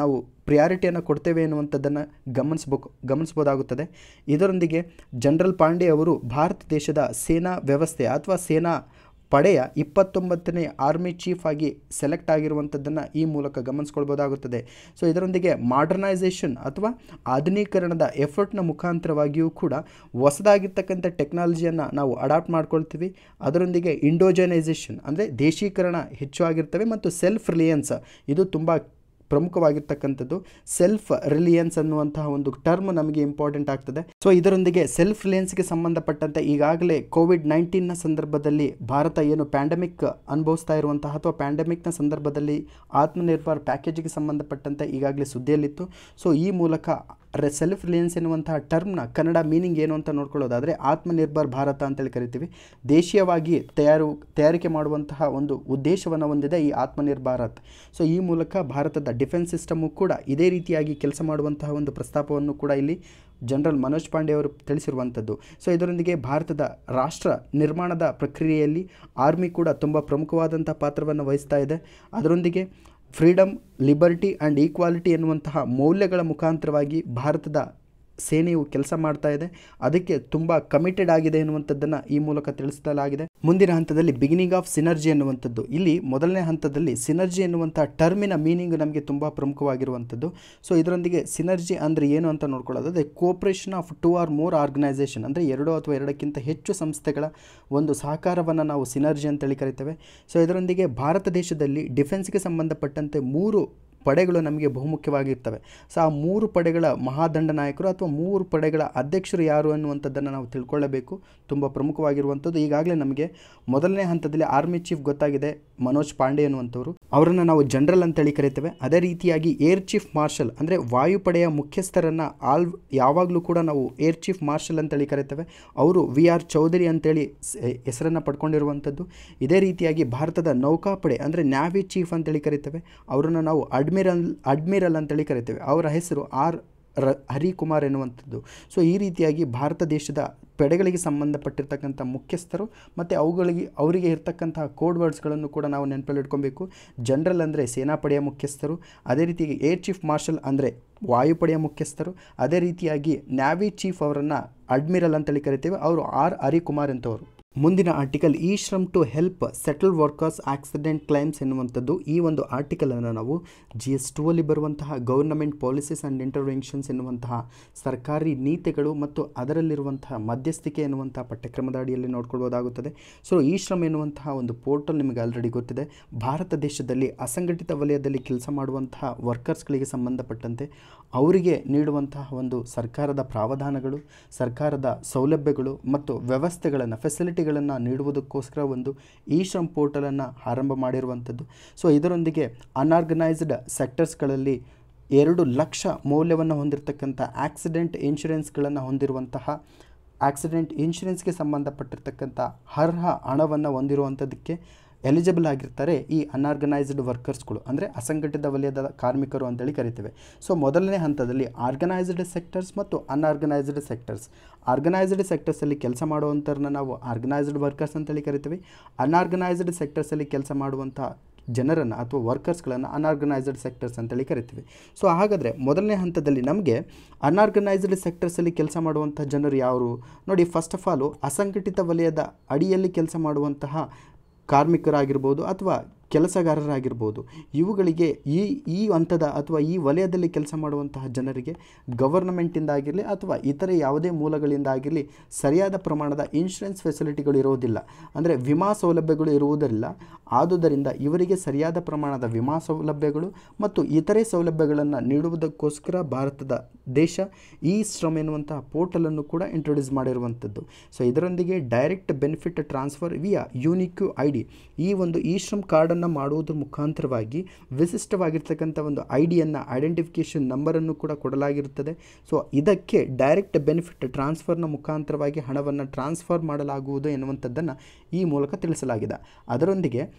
ಪ್ರಿಯಾರಿಟಿಯನ್ನು ಕೊಡ್ತೇವೆ ಎನ್ನುವಂಥದ್ದನ್ನು ಗಮನಿಸ್ಬೇಕು ಗಮನಿಸ್ಬೋದಾಗುತ್ತದೆ ಇದರೊಂದಿಗೆ ಜನರಲ್ ಪಾಂಡೆ ಅವರು ಭಾರತ ದೇಶದ ಸೇನಾ ವ್ಯವಸ್ಥೆ ಅಥವಾ ಸೇನಾ ಪಡೆಯ ಇಪ್ಪತ್ತೊಂಬತ್ತನೇ ಆರ್ಮಿ ಚೀಫ್ ಆಗಿ ಸೆಲೆಕ್ಟ್ ಆಗಿರುವಂಥದ್ದನ್ನು ಈ ಮೂಲಕ ಗಮನಿಸ್ಕೊಳ್ಬೋದಾಗುತ್ತದೆ ಸೊ ಇದರೊಂದಿಗೆ ಮಾಡರ್ನೈಸೇಷನ್ ಅಥವಾ ಆಧುನೀಕರಣದ ಎಫರ್ಟ್ನ ಮುಖಾಂತರವಾಗಿಯೂ ಕೂಡ ಹೊಸದಾಗಿರ್ತಕ್ಕಂಥ ಟೆಕ್ನಾಲಜಿಯನ್ನು ನಾವು ಅಡಾಪ್ಟ್ ಮಾಡ್ಕೊಳ್ತೀವಿ ಅದರೊಂದಿಗೆ ಇಂಡೋಜನೈಸೇಷನ್ ಅಂದರೆ ದೇಶೀಕರಣ ಹೆಚ್ಚು ಆಗಿರ್ತವೆ ಮತ್ತು ಸೆಲ್ಫ್ ರಿಲಿಯನ್ಸ್ ಇದು ತುಂಬ ಪ್ರಮುಖವಾಗಿರ್ತಕ್ಕಂಥದ್ದು ಸೆಲ್ಫ್ ರಿಲಿಯನ್ಸ್ ಅನ್ನುವಂತಹ ಒಂದು ಟರ್ಮ್ ನಮಗೆ ಇಂಪಾರ್ಟೆಂಟ್ ಆಗ್ತದೆ ಸೊ ಇದರೊಂದಿಗೆ ಸೆಲ್ಫ್ ರಿಲಿಯನ್ಸ್ಗೆ ಸಂಬಂಧಪಟ್ಟಂತೆ ಈಗಾಗಲೇ ಕೋವಿಡ್ ನೈನ್ಟೀನ್ನ ಸಂದರ್ಭದಲ್ಲಿ ಭಾರತ ಏನು ಪ್ಯಾಂಡಮಿಕ್ ಅನುಭವಿಸ್ತಾ ಇರುವಂತಹ ಅಥವಾ ಪ್ಯಾಂಡಮಿಕ್ನ ಸಂದರ್ಭದಲ್ಲಿ ಆತ್ಮನಿರ್ಭರ್ ಪ್ಯಾಕೇಜಿಗೆ ಸಂಬಂಧಪಟ್ಟಂತೆ ಈಗಾಗಲೇ ಸುದ್ದಿಯಲ್ಲಿತ್ತು ಸೊ ಈ ಮೂಲಕ ಸೆಲ್ಫ್ ರಿಲಿಯನ್ಸ್ ಎನ್ನುವಂತಹ ಟರ್ಮ್ನ ಕನ್ನಡ ಮೀನಿಂಗ್ ಏನು ಅಂತ ನೋಡ್ಕೊಳ್ಳೋದಾದರೆ ಆತ್ಮನಿರ್ಭರ್ ಭಾರತ ಅಂತೇಳಿ ಕರಿತೀವಿ ದೇಶೀಯವಾಗಿ ತಯಾರು ತಯಾರಿಕೆ ಮಾಡುವಂತಹ ಒಂದು ಉದ್ದೇಶವನ್ನು ಹೊಂದಿದೆ ಈ ಆತ್ಮನಿರ್ಭರ್ ಭಾರತ್ ಸೊ ಈ ಮೂಲಕ ಭಾರತದ ಡಿಫೆನ್ಸ್ ಸಿಸ್ಟಮು ಕೂಡ ಇದೇ ರೀತಿಯಾಗಿ ಕೆಲಸ ಮಾಡುವಂತಹ ಒಂದು ಪ್ರಸ್ತಾಪವನ್ನು ಕೂಡ ಇಲ್ಲಿ ಜನರಲ್ ಮನೋಜ್ ಪಾಂಡೆ ಅವರು ತಿಳಿಸಿರುವಂಥದ್ದು ಸೊ ಇದರೊಂದಿಗೆ ಭಾರತದ ರಾಷ್ಟ್ರ ನಿರ್ಮಾಣದ ಪ್ರಕ್ರಿಯೆಯಲ್ಲಿ ಆರ್ಮಿ ಕೂಡ ತುಂಬ ಪ್ರಮುಖವಾದಂಥ ಪಾತ್ರವನ್ನು ವಹಿಸ್ತಾ ಇದೆ ಅದರೊಂದಿಗೆ ಫ್ರೀಡಮ್ ಲಿಬರ್ಟಿ ಆ್ಯಂಡ್ ಈಕ್ವಾಲಿಟಿ ಎನ್ನುವಂತಹ ಮೌಲ್ಯಗಳ ಮುಖಾಂತರವಾಗಿ ಭಾರತದ ಸೇನೆಯು ಕೆಲಸ ಮಾಡ್ತಾ ಇದೆ ಅದಕ್ಕೆ ತುಂಬ ಕಮಿಟೆಡ್ ಆಗಿದೆ ಎನ್ನುವಂಥದ್ದನ್ನು ಈ ಮೂಲಕ ತಿಳಿಸಲಾಗಿದೆ ಮುಂದಿನ ಹಂತದಲ್ಲಿ ಬಿಗಿನಿಂಗ್ ಆಫ್ ಸಿನರ್ಜಿ ಎನ್ನುವಂಥದ್ದು ಇಲ್ಲಿ ಮೊದಲನೇ ಹಂತದಲ್ಲಿ ಸಿನರ್ಜಿ ಎನ್ನುವಂಥ ಟರ್ಮಿನ ಮೀನಿಂಗ್ ನಮಗೆ ತುಂಬ ಪ್ರಮುಖವಾಗಿರುವಂಥದ್ದು ಸೊ ಇದರೊಂದಿಗೆ ಸಿನರ್ಜಿ ಅಂದರೆ ಏನು ಅಂತ ನೋಡ್ಕೊಳ್ಳೋದಾದರೆ cooperation of two or more organisation ಅಂದರೆ ಎರಡು ಅಥವಾ ಎರಡಕ್ಕಿಂತ ಹೆಚ್ಚು ಸಂಸ್ಥೆಗಳ ಒಂದು ಸಹಕಾರವನ್ನು ನಾವು ಸಿನರ್ಜಿ ಅಂತೇಳಿ ಕರಿತೇವೆ ಸೊ ಇದರೊಂದಿಗೆ ಭಾರತ ದೇಶದಲ್ಲಿ ಡಿಫೆನ್ಸ್ಗೆ ಸಂಬಂಧಪಟ್ಟಂತೆ ಮೂರು ಪಡೆಗಳು ನಮಗೆ ಬಹುಮುಖ್ಯವಾಗಿರ್ತವೆ ಸೊ ಆ ಮೂರು ಪಡೆಗಳ ಮಹಾದಂಡ ನಾಯಕರು ಅಥವಾ ಮೂರು ಪಡೆಗಳ ಅಧ್ಯಕ್ಷರು ಯಾರು ಅನ್ನುವಂಥದ್ದನ್ನು ನಾವು ತಿಳ್ಕೊಳ್ಳಬೇಕು ತುಂಬ ಪ್ರಮುಖವಾಗಿರುವಂಥದ್ದು ಈಗಾಗಲೇ ನಮಗೆ ಮೊದಲನೇ ಹಂತದಲ್ಲಿ ಆರ್ಮಿ ಚೀಫ್ ಗೊತ್ತಾಗಿದೆ ಮನೋಜ್ ಪಾಂಡೆ ಅನ್ನುವಂಥವ್ರು ಅವರನ್ನು ನಾವು ಜನರಲ್ ಅಂತೇಳಿ ಕರಿತೇವೆ ಅದೇ ರೀತಿಯಾಗಿ ಏರ್ ಚೀಫ್ ಮಾರ್ಷಲ್ ಅಂದರೆ ವಾಯುಪಡೆಯ ಮುಖ್ಯಸ್ಥರನ್ನು ಆಲ್ ಯಾವಾಗಲೂ ಕೂಡ ನಾವು ಏರ್ ಚೀಫ್ ಮಾರ್ಷಲ್ ಅಂತೇಳಿ ಕರಿತೇವೆ ಅವರು ವಿ ಆರ್ ಚೌಧರಿ ಅಂತೇಳಿ ಹೆಸರನ್ನು ಪಡ್ಕೊಂಡಿರುವಂಥದ್ದು ಇದೇ ರೀತಿಯಾಗಿ ಭಾರತದ ನೌಕಾಪಡೆ ಅಂದರೆ ನ್ಯಾವಿ ಚೀಫ್ ಅಂತೇಳಿ ಕರಿತೇವೆ ಅವರನ್ನು ನಾವು ಅಡ್ಮಿರಲ್ ಅಡ್ಮಿರಲ್ ಅಂತೇಳಿ ಕರಿತೇವೆ ಅವರ ಹೆಸರು ಆರ್ ರ ಹರಿಕುಮಾರ್ ಎನ್ನುವಂಥದ್ದು ಸೊ ಈ ರೀತಿಯಾಗಿ ಭಾರತ ದೇಶದ ಪಡೆಗಳಿಗೆ ಸಂಬಂಧಪಟ್ಟಿರ್ತಕ್ಕಂಥ ಮುಖ್ಯಸ್ಥರು ಮತ್ತು ಅವುಗಳಿಗೆ ಅವರಿಗೆ ಇರ್ತಕ್ಕಂತಹ ಕೋಡ್ ವರ್ಡ್ಸ್ಗಳನ್ನು ಕೂಡ ನಾವು ನೆನಪಲ್ಲಿ ಇಟ್ಕೊಬೇಕು ಜನರಲ್ ಅಂದರೆ ಸೇನಾಪಡೆಯ ಮುಖ್ಯಸ್ಥರು ಅದೇ ರೀತಿಯಾಗಿ ಏರ್ ಚೀಫ್ ಮಾರ್ಷಲ್ ಅಂದರೆ ವಾಯುಪಡೆಯ ಮುಖ್ಯಸ್ಥರು ಅದೇ ರೀತಿಯಾಗಿ ನ್ಯಾವಿ ಚೀಫ್ ಅವರನ್ನು ಅಡ್ಮಿರಲ್ ಅಂತೇಳಿ ಕರಿತೇವೆ ಅವರು ಆರ್ ಹರಿಕುಮಾರ್ ಅಂತವರು ಮುಂದಿನ article e Shram to help settle workers accident claims ಎನ್ನುವಂಥದ್ದು ಈ ಒಂದು ಆರ್ಟಿಕಲನ್ನು ನಾವು ಜಿ ಎಸ್ ಟು ಅಲ್ಲಿ ಬರುವಂತಹ ಗೌರ್ನಮೆಂಟ್ ಪಾಲಿಸೀಸ್ ಆ್ಯಂಡ್ ಇಂಟರ್ವೆನ್ಷನ್ಸ್ ಎನ್ನುವಂತಹ ಸರ್ಕಾರಿ ನೀತಿಗಳು ಮತ್ತು ಅದರಲ್ಲಿರುವಂತಹ ಮಧ್ಯಸ್ಥಿಕೆ ಎನ್ನುವಂತಹ ಪಠ್ಯಕ್ರಮದ ಅಡಿಯಲ್ಲಿ ನೋಡ್ಕೊಳ್ಬೋದಾಗುತ್ತದೆ ಸೊ ಈ ಶ್ರಮ್ ಎನ್ನುವಂತಹ ಒಂದು ಪೋರ್ಟಲ್ ನಿಮಗೆ ಆಲ್ರೆಡಿ ಗೊತ್ತಿದೆ ಭಾರತ ದೇಶದಲ್ಲಿ ಅಸಂಘಟಿತ ವಲಯದಲ್ಲಿ ಕೆಲಸ ಮಾಡುವಂತಹ ವರ್ಕರ್ಸ್ಗಳಿಗೆ ಸಂಬಂಧಪಟ್ಟಂತೆ ಅವರಿಗೆ ನೀಡುವಂತಹ ಒಂದು ಸರ್ಕಾರದ ಪ್ರಾವಧಾನಗಳು ಸರ್ಕಾರದ ಸೌಲಭ್ಯಗಳು ಮತ್ತು ವ್ಯವಸ್ಥೆಗಳನ್ನು ಫೆಸಿಲಿಟಿಗಳನ್ನು ನೀಡುವುದಕ್ಕೋಸ್ಕರ ಒಂದು ಈ ಶ್ರಮ್ ಪೋರ್ಟಲನ್ನು ಆರಂಭ ಮಾಡಿರುವಂಥದ್ದು ಸೊ ಇದರೊಂದಿಗೆ ಅನ್ಆರ್ಗನೈಸ್ಡ್ ಸೆಕ್ಟರ್ಸ್ಗಳಲ್ಲಿ ಎರಡು ಲಕ್ಷ ಮೌಲ್ಯವನ್ನು ಹೊಂದಿರತಕ್ಕಂಥ ಆಕ್ಸಿಡೆಂಟ್ ಇನ್ಶೂರೆನ್ಸ್ಗಳನ್ನು ಹೊಂದಿರುವಂತಹ ಆಕ್ಸಿಡೆಂಟ್ ಇನ್ಶೂರೆನ್ಸ್ಗೆ ಸಂಬಂಧಪಟ್ಟಿರ್ತಕ್ಕಂಥ ಅರ್ಹ ಹಣವನ್ನು ಹೊಂದಿರುವಂಥದ್ದಕ್ಕೆ ಎಲಿಜಿಬಲ್ ಆಗಿರ್ತಾರೆ ಈ ಅನ್ಆರ್ಗನೈಸ್ಡ್ ವರ್ಕರ್ಸ್ಗಳು ಅಂದರೆ ಅಸಂಘಟಿತ ವಲಯದ ಕಾರ್ಮಿಕರು ಅಂತೇಳಿ ಕರಿತೇವೆ ಸೊ ಮೊದಲನೇ ಹಂತದಲ್ಲಿ ಆರ್ಗನೈಸ್ಡ್ ಸೆಕ್ಟರ್ಸ್ ಮತ್ತು ಅನ್ಆರ್ಗನೈಸ್ಡ್ ಸೆಕ್ಟರ್ಸ್ ಆರ್ಗನೈಸ್ಡ್ ಸೆಕ್ಟರ್ಸಲ್ಲಿ ಕೆಲಸ ಮಾಡುವಂಥವ್ರನ್ನ ನಾವು ಆರ್ಗನೈಸ್ಡ್ ವರ್ಕರ್ಸ್ ಅಂತೇಳಿ ಕರಿತೀವಿ ಅನ್ಆರ್ಗನೈಸ್ಡ್ ಸೆಕ್ಟರ್ಸಲ್ಲಿ ಕೆಲಸ ಮಾಡುವಂಥ ಜನರನ್ನು ಅಥವಾ ವರ್ಕರ್ಸ್ಗಳನ್ನು ಅನ್ಆರ್ಗನೈಸ್ಡ್ ಸೆಕ್ಟರ್ಸ್ ಅಂತೇಳಿ ಕರಿತೀವಿ ಸೊ ಹಾಗಾದರೆ ಮೊದಲನೇ ಹಂತದಲ್ಲಿ ನಮಗೆ ಅನ್ಆರ್ಗನೈಸ್ಡ್ ಸೆಕ್ಟರ್ಸಲ್ಲಿ ಕೆಲಸ ಮಾಡುವಂಥ ಜನರು ಯಾರು ನೋಡಿ ಫಸ್ಟ್ ಆಫ್ ಆಲು ಅಸಂಘಟಿತ ವಲಯದ ಅಡಿಯಲ್ಲಿ ಕೆಲಸ ಮಾಡುವಂತಹ ಕಾರ್ಮಿಕರಾಗಿರ್ಬೋದು ಅಥವಾ ಕೆಲಸಗಾರರಾಗಿರ್ಬೋದು ಇವುಗಳಿಗೆ ಈ ಈ ಹಂತದ ಅಥವಾ ಈ ವಲಯದಲ್ಲಿ ಕೆಲಸ ಮಾಡುವಂತಹ ಜನರಿಗೆ ಗವರ್ನಮೆಂಟಿಂದ ಆಗಿರಲಿ ಅಥವಾ ಇತರೆ ಯಾವುದೇ ಮೂಲಗಳಿಂದ ಆಗಿರಲಿ ಸರಿಯಾದ ಪ್ರಮಾಣದ ಇನ್ಶೂರೆನ್ಸ್ ಫೆಸಿಲಿಟಿಗಳು ಇರುವುದಿಲ್ಲ ಅಂದರೆ ವಿಮಾ ಸೌಲಭ್ಯಗಳು ಇರುವುದಿಲ್ಲ ಆದುದರಿಂದ ಇವರಿಗೆ ಸರಿಯಾದ ಪ್ರಮಾಣದ ವಿಮಾ ಸೌಲಭ್ಯಗಳು ಮತ್ತು ಇತರೆ ಸೌಲಭ್ಯಗಳನ್ನು ನೀಡುವುದಕ್ಕೋಸ್ಕರ ಭಾರತದ ದೇಶ ಈ ಶ್ರಮ್ ಎನ್ನುವಂತಹ ಪೋರ್ಟಲನ್ನು ಕೂಡ ಇಂಟ್ರೊಡ್ಯೂಸ್ ಮಾಡಿರುವಂಥದ್ದು ಸೊ ಇದರೊಂದಿಗೆ direct benefit transfer via unique I D ಈ ಒಂದು ಈ ಶ್ರಮ್ ಕಾರ್ಡನ್ನು ಮಾಡುವುದರ ಮುಖಾಂತರವಾಗಿ ವಿಶಿಷ್ಟವಾಗಿರ್ತಕ್ಕಂಥ ಒಂದು ಐ ಡಿಯನ್ನು ಐಡೆಂಟಿಫಿಕೇಷನ್ ನಂಬರನ್ನು ಕೂಡ ಕೊಡಲಾಗಿರುತ್ತದೆ ಸೊ ಇದಕ್ಕೆ ಡೈರೆಕ್ಟ್ ಬೆನಿಫಿಟ್ ಟ್ರಾನ್ಸ್ಫರ್ನ ಮುಖಾಂತರವಾಗಿ ಹಣವನ್ನು ಟ್ರಾನ್ಸ್ಫರ್ ಮಾಡಲಾಗುವುದು ಎನ್ನುವಂಥದ್ದನ್ನು ಈ ಮೂಲಕ ತಿಳಿಸಲಾಗಿದೆ ಅದರೊಂದಿಗೆ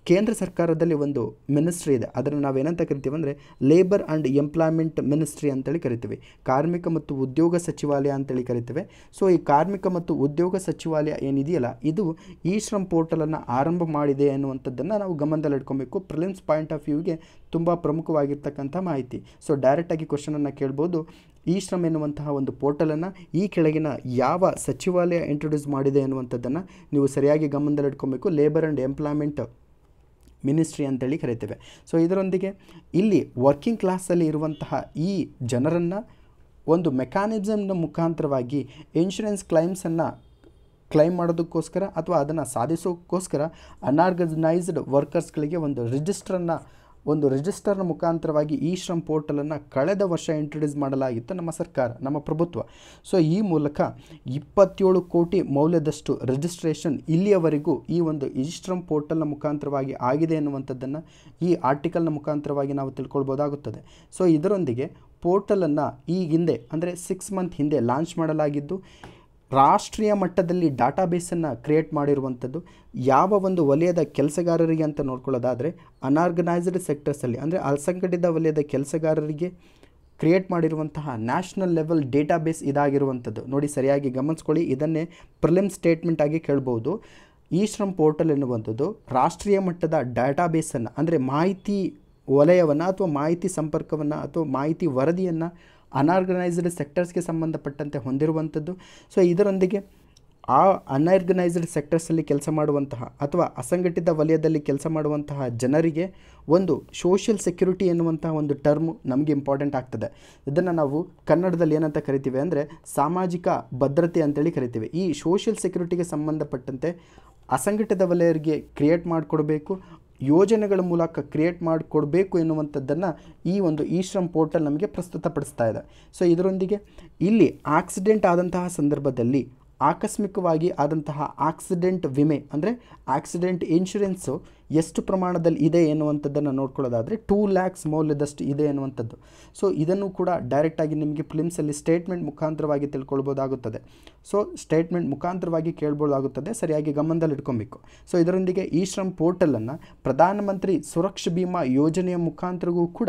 ಕೇಂದ್ರ ಸರ್ಕಾರದಲ್ಲಿ ಒಂದು ಮಿನಿಸ್ಟ್ರಿ ಇದೆ ಅದನ್ನು ನಾವೇನಂತ ಕರಿತೀವಿ ಅಂದರೆ ಲೇಬರ್ ಆ್ಯಂಡ್ ಎಂಪ್ಲಾಯ್ಮೆಂಟ್ ಮಿನಿಸ್ಟ್ರಿ ಅಂತೇಳಿ ಕರಿತೀವಿ ಕಾರ್ಮಿಕ ಮತ್ತು ಉದ್ಯೋಗ ಸಚಿವಾಲಯ ಅಂತೇಳಿ ಕರಿತೇವೆ ಸೊ ಈ ಕಾರ್ಮಿಕ ಮತ್ತು ಉದ್ಯೋಗ ಸಚಿವಾಲಯ ಏನಿದೆಯಲ್ಲ ಇದು ಈ ಶ್ರಮ್ ಪೋರ್ಟಲನ್ನು ಆರಂಭ ಮಾಡಿದೆ ಅನ್ನುವಂಥದ್ದನ್ನು ನಾವು ಗಮನದಲ್ಲಿಟ್ಕೊಬೇಕು ಪ್ರಿಲಿಮ್ಸ್ ಪಾಯಿಂಟ್ ಆಫ್ ವ್ಯೂಗೆ ತುಂಬ ಪ್ರಮುಖವಾಗಿರ್ತಕ್ಕಂಥ ಮಾಹಿತಿ ಸೊ ಡೈರೆಕ್ಟಾಗಿ ಕ್ವಶನನ್ನು ಕೇಳ್ಬೋದು ಈ ಶ್ರಮ್ ಎನ್ನುವಂತಹ ಒಂದು ಪೋರ್ಟಲನ್ನು ಈ ಕೆಳಗಿನ ಯಾವ ಸಚಿವಾಲಯ ಇಂಟ್ರೊಡ್ಯೂಸ್ ಮಾಡಿದೆ ಅನ್ನುವಂಥದ್ದನ್ನು ನೀವು ಸರಿಯಾಗಿ ಗಮನದಲ್ಲಿಟ್ಕೊಬೇಕು ಲೇಬರ್ ಆ್ಯಂಡ್ ಎಂಪ್ಲಾಯ್ಮೆಂಟ್ ಮಿನಿಸ್ಟ್ರಿ ಅಂತೇಳಿ ಕರಿತೇವೆ ಸೊ ಇದರೊಂದಿಗೆ ಇಲ್ಲಿ ವರ್ಕಿಂಗ್ ಕ್ಲಾಸಲ್ಲಿ ಇರುವಂತಹ ಈ ಜನರನ್ನು ಒಂದು ಮೆಕ್ಯಾನಿಸಮ್ನ ಮುಖಾಂತರವಾಗಿ ಇನ್ಶೂರೆನ್ಸ್ ಕ್ಲೈಮ್ಸನ್ನು ಕ್ಲೈಮ್ ಮಾಡೋದಕ್ಕೋಸ್ಕರ ಅಥವಾ ಅದನ್ನು ಸಾಧಿಸೋಕ್ಕೋಸ್ಕರ ಅನಾರ್ಗನೈಸ್ಡ್ ವರ್ಕರ್ಸ್ಗಳಿಗೆ ಒಂದು ರಿಜಿಸ್ಟ್ರನ್ನು ಒಂದು ರಿಜಿಸ್ಟರ್ನ ಮುಖಾಂತರವಾಗಿ ಈ ಶ್ರಮ್ ಪೋರ್ಟಲನ್ನು ಕಳೆದ ವರ್ಷ ಇಂಟ್ರೊಡ್ಯೂಸ್ ಮಾಡಲಾಗಿತ್ತು ನಮ್ಮ ಸರ್ಕಾರ ನಮ್ಮ ಪ್ರಭುತ್ವ ಸೊ ಈ ಮೂಲಕ ಇಪ್ಪತ್ತೇಳು ಕೋಟಿ ಮೌಲ್ಯದಷ್ಟು ರಿಜಿಸ್ಟ್ರೇಷನ್ ಇಲ್ಲಿಯವರೆಗೂ ಈ ಒಂದು ಈ ಶ್ರಮ್ ಪೋರ್ಟಲ್ನ ಮುಖಾಂತರವಾಗಿ ಆಗಿದೆ ಎನ್ನುವಂಥದ್ದನ್ನು ಈ ಆರ್ಟಿಕಲ್ನ ಮುಖಾಂತರವಾಗಿ ನಾವು ತಿಳ್ಕೊಳ್ಬೋದಾಗುತ್ತದೆ ಸೊ ಇದರೊಂದಿಗೆ ಪೋರ್ಟಲನ್ನು ಈ ಹಿಂದೆ ಅಂದರೆ ಸಿಕ್ಸ್ ಮಂತ್ ಹಿಂದೆ ಲಾಂಚ್ ಮಾಡಲಾಗಿದ್ದು ರಾಷ್ಟ್ರೀಯ ಮಟ್ಟದಲ್ಲಿ ಡಾಟಾಬೇಸನ್ನು ಕ್ರಿಯೇಟ್ ಮಾಡಿರುವಂಥದ್ದು ಯಾವ ಒಂದು ವಲಯದ ಕೆಲಸಗಾರರಿಗೆ ಅಂತ ನೋಡ್ಕೊಳ್ಳೋದಾದರೆ ಅನಾರ್ಗನೈಸ್ಡ್ ಸೆಕ್ಟರ್ಸಲ್ಲಿ ಅಂದರೆ ಅಸಂಘಟಿತ ವಲಯದ ಕೆಲಸಗಾರರಿಗೆ ಕ್ರಿಯೇಟ್ ಮಾಡಿರುವಂತಹ ನ್ಯಾಷನಲ್ ಲೆವೆಲ್ ಡೇಟಾಬೇಸ್ ಇದಾಗಿರುವಂಥದ್ದು ನೋಡಿ ಸರಿಯಾಗಿ ಗಮನಿಸ್ಕೊಳ್ಳಿ ಇದನ್ನೇ ಪ್ರಿಲಿಮ್ ಸ್ಟೇಟ್ಮೆಂಟ್ ಆಗಿ ಕೇಳ್ಬೋದು ಈ ಶ್ರಮ್ ಪೋರ್ಟಲ್ ಎನ್ನುವಂಥದ್ದು ರಾಷ್ಟ್ರೀಯ ಮಟ್ಟದ ಡಾಟಾಬೇಸನ್ನು ಅಂದರೆ ಮಾಹಿತಿ ವಲಯವನ್ನು ಅಥವಾ ಮಾಹಿತಿ ಸಂಪರ್ಕವನ್ನು ಅಥವಾ ಮಾಹಿತಿ ವರದಿಯನ್ನು ಅನಾರ್ಗನೈಸ್ಡ್ ಸೆಕ್ಟರ್ಸ್ಗೆ ಸಂಬಂಧಪಟ್ಟಂತೆ ಹೊಂದಿರುವಂಥದ್ದು ಸೊ ಇದರೊಂದಿಗೆ ಆ ಅನ್ಆರ್ಗನೈಸ್ಡ್ ಸೆಕ್ಟರ್ಸಲ್ಲಿ ಕೆಲಸ ಮಾಡುವಂತಹ ಅಥವಾ ಅಸಂಘಟಿತ ವಲಯದಲ್ಲಿ ಕೆಲಸ ಮಾಡುವಂತಹ ಜನರಿಗೆ ಒಂದು ಸೋಷಿಯಲ್ ಸೆಕ್ಯುರಿಟಿ ಎನ್ನುವಂತಹ ಒಂದು ಟರ್ಮು ನಮಗೆ ಇಂಪಾರ್ಟೆಂಟ್ ಆಗ್ತದೆ ಇದನ್ನು ನಾವು ಕನ್ನಡದಲ್ಲಿ ಏನಂತ ಕರಿತೀವಿ ಅಂದರೆ ಸಾಮಾಜಿಕ ಭದ್ರತೆ ಅಂತೇಳಿ ಕರಿತೀವಿ ಈ ಸೋಷಿಯಲ್ ಸೆಕ್ಯುರಿಟಿಗೆ ಸಂಬಂಧಪಟ್ಟಂತೆ ಅಸಂಘಟಿತ ವಲಯರಿಗೆ ಕ್ರಿಯೇಟ್ ಮಾಡಿಕೊಡ್ಬೇಕು ಯೋಜನೆಗಳ ಮೂಲಕ ಕ್ರಿಯೇಟ್ ಮಾಡಿಕೊಡ್ಬೇಕು ಎನ್ನುವಂಥದ್ದನ್ನು ಈ ಒಂದು ಈ ಶ್ರಮ್ ಪೋರ್ಟಲ್ ನಮಗೆ ಪ್ರಸ್ತುತಪಡಿಸ್ತಾ ಇದೆ ಸೊ ಇದರೊಂದಿಗೆ ಇಲ್ಲಿ ಆಕ್ಸಿಡೆಂಟ್ ಆದಂತಹ ಸಂದರ್ಭದಲ್ಲಿ ಆಕಸ್ಮಿಕವಾಗಿ ಆದಂತಹ ಆಕ್ಸಿಡೆಂಟ್ ವಿಮೆ ಅಂದರೆ ಆಕ್ಸಿಡೆಂಟ್ ಇನ್ಶೂರೆನ್ಸು ಎಷ್ಟು ಪ್ರಮಾಣದಲ್ಲಿ ಇದೆ ಎನ್ನುವಂಥದ್ದನ್ನು ನೋಡ್ಕೊಳ್ಳೋದಾದರೆ ಟೂ ಲ್ಯಾಕ್ಸ್ ಮೌಲ್ಯದಷ್ಟು ಇದೆ ಎನ್ನುವಂಥದ್ದು ಸೊ ಇದನ್ನು ಕೂಡ ಡೈರೆಕ್ಟಾಗಿ ನಿಮಗೆ ಫಿಲಿಮ್ಸಲ್ಲಿ ಸ್ಟೇಟ್ಮೆಂಟ್ ಮುಖಾಂತರವಾಗಿ ತಿಳ್ಕೊಳ್ಬೋದಾಗುತ್ತದೆ ಸೊ ಸ್ಟೇಟ್ಮೆಂಟ್ ಮುಖಾಂತರವಾಗಿ ಕೇಳ್ಬೋದಾಗುತ್ತದೆ ಸರಿಯಾಗಿ ಗಮನದಲ್ಲಿ ಇಟ್ಕೊಬೇಕು ಸೊ ಇದರೊಂದಿಗೆ ಈ ಶ್ರಮ್ ಪೋರ್ಟಲನ್ನು ಪ್ರಧಾನಮಂತ್ರಿ ಸುರಕ್ಷ ಬಿಮಾ ಯೋಜನೆಯ ಮುಖಾಂತರವೂ ಕೂಡ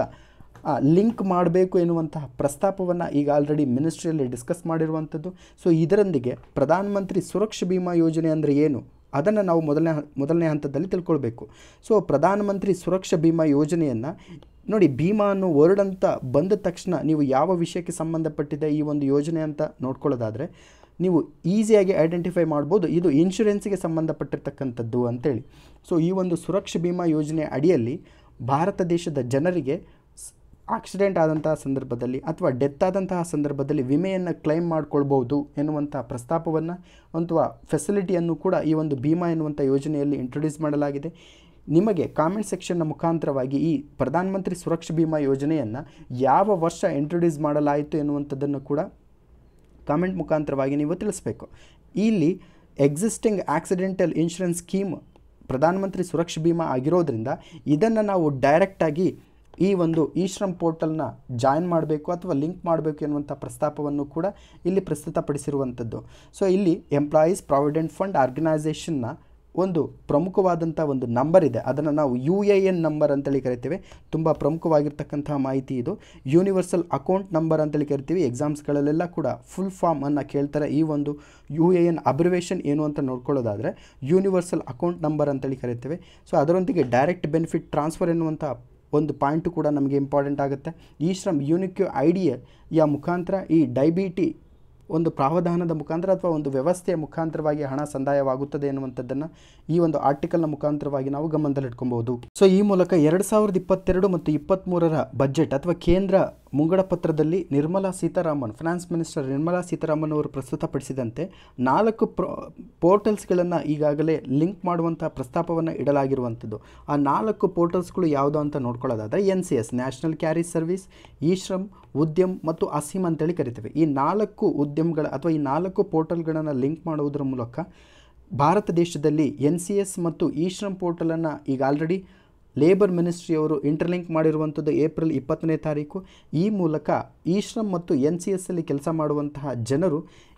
ಲಿಂಕ್ ಮಾಡಬೇಕು ಎನ್ನುವಂತಹ ಪ್ರಸ್ತಾಪವನ್ನು ಈಗ ಆಲ್ರೆಡಿ ಮಿನಿಸ್ಟ್ರಿಯಲ್ಲಿ ಡಿಸ್ಕಸ್ ಮಾಡಿರುವಂಥದ್ದು ಸೊ ಇದರೊಂದಿಗೆ ಪ್ರಧಾನಮಂತ್ರಿ ಸುರಕ್ಷ ಬಿಮಾ ಯೋಜನೆ ಅಂದರೆ ಏನು ಅದನ್ನು ನಾವು ಮೊದಲನೇ ಮೊದಲನೇ ಹಂತದಲ್ಲಿ ತಿಳ್ಕೊಳ್ಬೇಕು ಸೊ ಪ್ರಧಾನಮಂತ್ರಿ ಸುರಕ್ಷ ಬಿಮಾ ಯೋಜನೆಯನ್ನು ನೋಡಿ ಭೀಮಾ ಅನ್ನೋ ವರ್ಡ್ ಅಂತ ಬಂದ ತಕ್ಷಣ ನೀವು ಯಾವ ವಿಷಯಕ್ಕೆ ಸಂಬಂಧಪಟ್ಟಿದೆ ಈ ಒಂದು ಯೋಜನೆ ಅಂತ ನೋಡ್ಕೊಳ್ಳೋದಾದರೆ ನೀವು ಈಸಿಯಾಗಿ ಐಡೆಂಟಿಫೈ ಮಾಡ್ಬೋದು ಇದು ಇನ್ಶೂರೆನ್ಸಿಗೆ ಸಂಬಂಧಪಟ್ಟಿರ್ತಕ್ಕಂಥದ್ದು ಅಂತೇಳಿ ಸೊ ಈ ಒಂದು ಸುರಕ್ಷ ಬಿಮಾ ಯೋಜನೆ ಅಡಿಯಲ್ಲಿ ಭಾರತ ದೇಶದ ಜನರಿಗೆ ಆಕ್ಸಿಡೆಂಟ್ ಆದಂತಹ ಸಂದರ್ಭದಲ್ಲಿ ಅಥವಾ ಡೆತ್ ಆದಂತಹ ಸಂದರ್ಭದಲ್ಲಿ ವಿಮೆಯನ್ನು ಕ್ಲೈಮ್ ಮಾಡ್ಕೊಳ್ಬೋದು ಎನ್ನುವಂಥ ಪ್ರಸ್ತಾಪವನ್ನು ಅಥವಾ ಫೆಸಿಲಿಟಿಯನ್ನು ಕೂಡ ಈ ಒಂದು ಭೀಮಾ ಎನ್ನುವಂಥ ಯೋಜನೆಯಲ್ಲಿ ಇಂಟ್ರೊಡ್ಯೂಸ್ ಮಾಡಲಾಗಿದೆ ನಿಮಗೆ ಕಾಮೆಂಟ್ ಸೆಕ್ಷನ್ನ ಮುಖಾಂತರವಾಗಿ ಈ ಪ್ರಧಾನಮಂತ್ರಿ ಸುರಕ್ಷ ಬಿಮಾ ಯೋಜನೆಯನ್ನು ಯಾವ ವರ್ಷ ಇಂಟ್ರೊಡ್ಯೂಸ್ ಮಾಡಲಾಯಿತು ಎನ್ನುವಂಥದ್ದನ್ನು ಕೂಡ ಕಾಮೆಂಟ್ ಮುಖಾಂತರವಾಗಿ ನೀವು ತಿಳಿಸ್ಬೇಕು ಇಲ್ಲಿ ಎಕ್ಸಿಸ್ಟಿಂಗ್ ಆಕ್ಸಿಡೆಂಟಲ್ ಇನ್ಶೂರೆನ್ಸ್ ಸ್ಕೀಮ್ ಪ್ರಧಾನಮಂತ್ರಿ ಸುರಕ್ಷ ಬಿಮಾ ಆಗಿರೋದ್ರಿಂದ ಇದನ್ನು ನಾವು ಡೈರೆಕ್ಟಾಗಿ ಈ ಒಂದು ಈ ಶ್ರಮ್ ಪೋರ್ಟಲ್ನ ಜಾಯಿನ್ ಮಾಡಬೇಕು ಅಥವಾ ಲಿಂಕ್ ಮಾಡಬೇಕು ಎನ್ನುವಂಥ ಪ್ರಸ್ತಾಪವನ್ನು ಕೂಡ ಇಲ್ಲಿ ಪ್ರಸ್ತುತಪಡಿಸಿರುವಂಥದ್ದು ಸೊ ಇಲ್ಲಿ ಎಂಪ್ಲಾಯೀಸ್ ಪ್ರಾವಿಡೆಂಟ್ ಫಂಡ್ ಆರ್ಗನೈಸೇಷನ್ನ ಒಂದು ಪ್ರಮುಖವಾದಂಥ ಒಂದು ನಂಬರ್ ಇದೆ ಅದನ್ನು ನಾವು ಯು ಎ ಎನ್ ನಂಬರ್ ಅಂತೇಳಿ ಕರಿತೇವೆ ತುಂಬ ಪ್ರಮುಖವಾಗಿರ್ತಕ್ಕಂಥ ಮಾಹಿತಿ ಇದು ಯೂನಿವರ್ಸಲ್ ಅಕೌಂಟ್ ನಂಬರ್ ಅಂತೇಳಿ ಕರಿತೀವಿ ಎಕ್ಸಾಮ್ಸ್ಗಳಲ್ಲೆಲ್ಲ ಕೂಡ ಫುಲ್ ಫಾರ್ಮ್ ಅನ್ನು ಕೇಳ್ತಾರೆ ಈ ಒಂದು ಯು ಎ ಎನ್ ಅಬ್ರಿವೇಷನ್ ಏನು ಅಂತ ನೋಡ್ಕೊಳ್ಳೋದಾದರೆ ಯೂನಿವರ್ಸಲ್ ಅಕೌಂಟ್ ನಂಬರ್ ಅಂತೇಳಿ ಕರಿತೇವೆ ಸೊ ಅದರೊಂದಿಗೆ ಡೈರೆಕ್ಟ್ ಬೆನಿಫಿಟ್ ಟ್ರಾನ್ಸ್ಫರ್ ಎನ್ನುವಂಥ ಒಂದು ಪಾಯಿಂಟು ಕೂಡ ನಮಗೆ ಇಂಪಾರ್ಟೆಂಟ್ ಆಗುತ್ತೆ ಈ ಶ್ರಮ್ ಯೂನಿಕ್ಯೂ ಐಡಿಯ ಮುಖಾಂತರ ಈ ಡೈಬಿಟಿ ಒಂದು ಪ್ರಾವಧಾನದ ಮುಖಾಂತರ ಅಥವಾ ಒಂದು ವ್ಯವಸ್ಥೆಯ ಮುಖಾಂತರವಾಗಿ ಹಣ ಸಂದಾಯವಾಗುತ್ತದೆ ಎನ್ನುವಂಥದ್ದನ್ನು ಈ ಒಂದು ಆರ್ಟಿಕಲ್ನ ಮುಖಾಂತರವಾಗಿ ನಾವು ಗಮನದಲ್ಲಿಟ್ಕೊಬಹುದು ಸೊ ಈ ಮೂಲಕ ಎರಡು ಸಾವಿರದ ಇಪ್ಪತ್ತೆರಡು ಮತ್ತು ಇಪ್ಪತ್ತ್ಮೂರರ ಬಜೆಟ್ ಅಥವಾ ಕೇಂದ್ರ ಮುಂಗಡ ಪತ್ರದಲ್ಲಿ ನಿರ್ಮಲಾ ಸೀತಾರಾಮನ್ ಫಿನಾನ್ಸ್ ಮಿನಿಸ್ಟರ್ ನಿರ್ಮಲಾ ಸೀತಾರಾಮನ್ ಅವರು ಪ್ರಸ್ತುತಪಡಿಸಿದಂತೆ ನಾಲ್ಕು ಪ್ರ ಪೋರ್ಟಲ್ಸ್ಗಳನ್ನು ಈಗಾಗಲೇ ಲಿಂಕ್ ಮಾಡುವಂಥ ಪ್ರಸ್ತಾಪವನ್ನು ಇಡಲಾಗಿರುವಂಥದ್ದು ಆ ನಾಲ್ಕು ಪೋರ್ಟಲ್ಸ್ಗಳು ಯಾವುದು ಅಂತ ನೋಡ್ಕೊಳ್ಳೋದಾದರೆ N C S national career service e Shram ಉದ್ಯಮ್ ಮತ್ತು ಅಸೀಮ್ ಅಂತೇಳಿ ಕರಿತೇವೆ ಈ ನಾಲ್ಕು ಉದ್ಯಮಗಳ ಅಥವಾ ಈ ನಾಲ್ಕು ಪೋರ್ಟಲ್ಗಳನ್ನು ಲಿಂಕ್ ಮಾಡುವುದರ ಮೂಲಕ ಭಾರತ ದೇಶದಲ್ಲಿ ಎನ್ ಸಿ ಎಸ್ ಮತ್ತು ಈ ಶ್ರಮ್ ಪೋರ್ಟಲನ್ನು ಈಗ ಆಲ್ರೆಡಿ ಲೇಬರ್ ಮಿನಿಸ್ಟ್ರಿಯವರು ಇಂಟರ್ಲಿಂಕ್ ಮಾಡಿರುವಂಥದ್ದು ಏಪ್ರಿಲ್ ಇಪ್ಪತ್ತನೇ ತಾರೀಕು ಈ ಮೂಲಕ ಈ ಶ್ರಮ್ ಮತ್ತು ಎನ್ ಸಿ ಎಸ್ಸಲ್ಲಿ ಕೆಲಸ ಮಾಡುವಂತಹ ಜನರು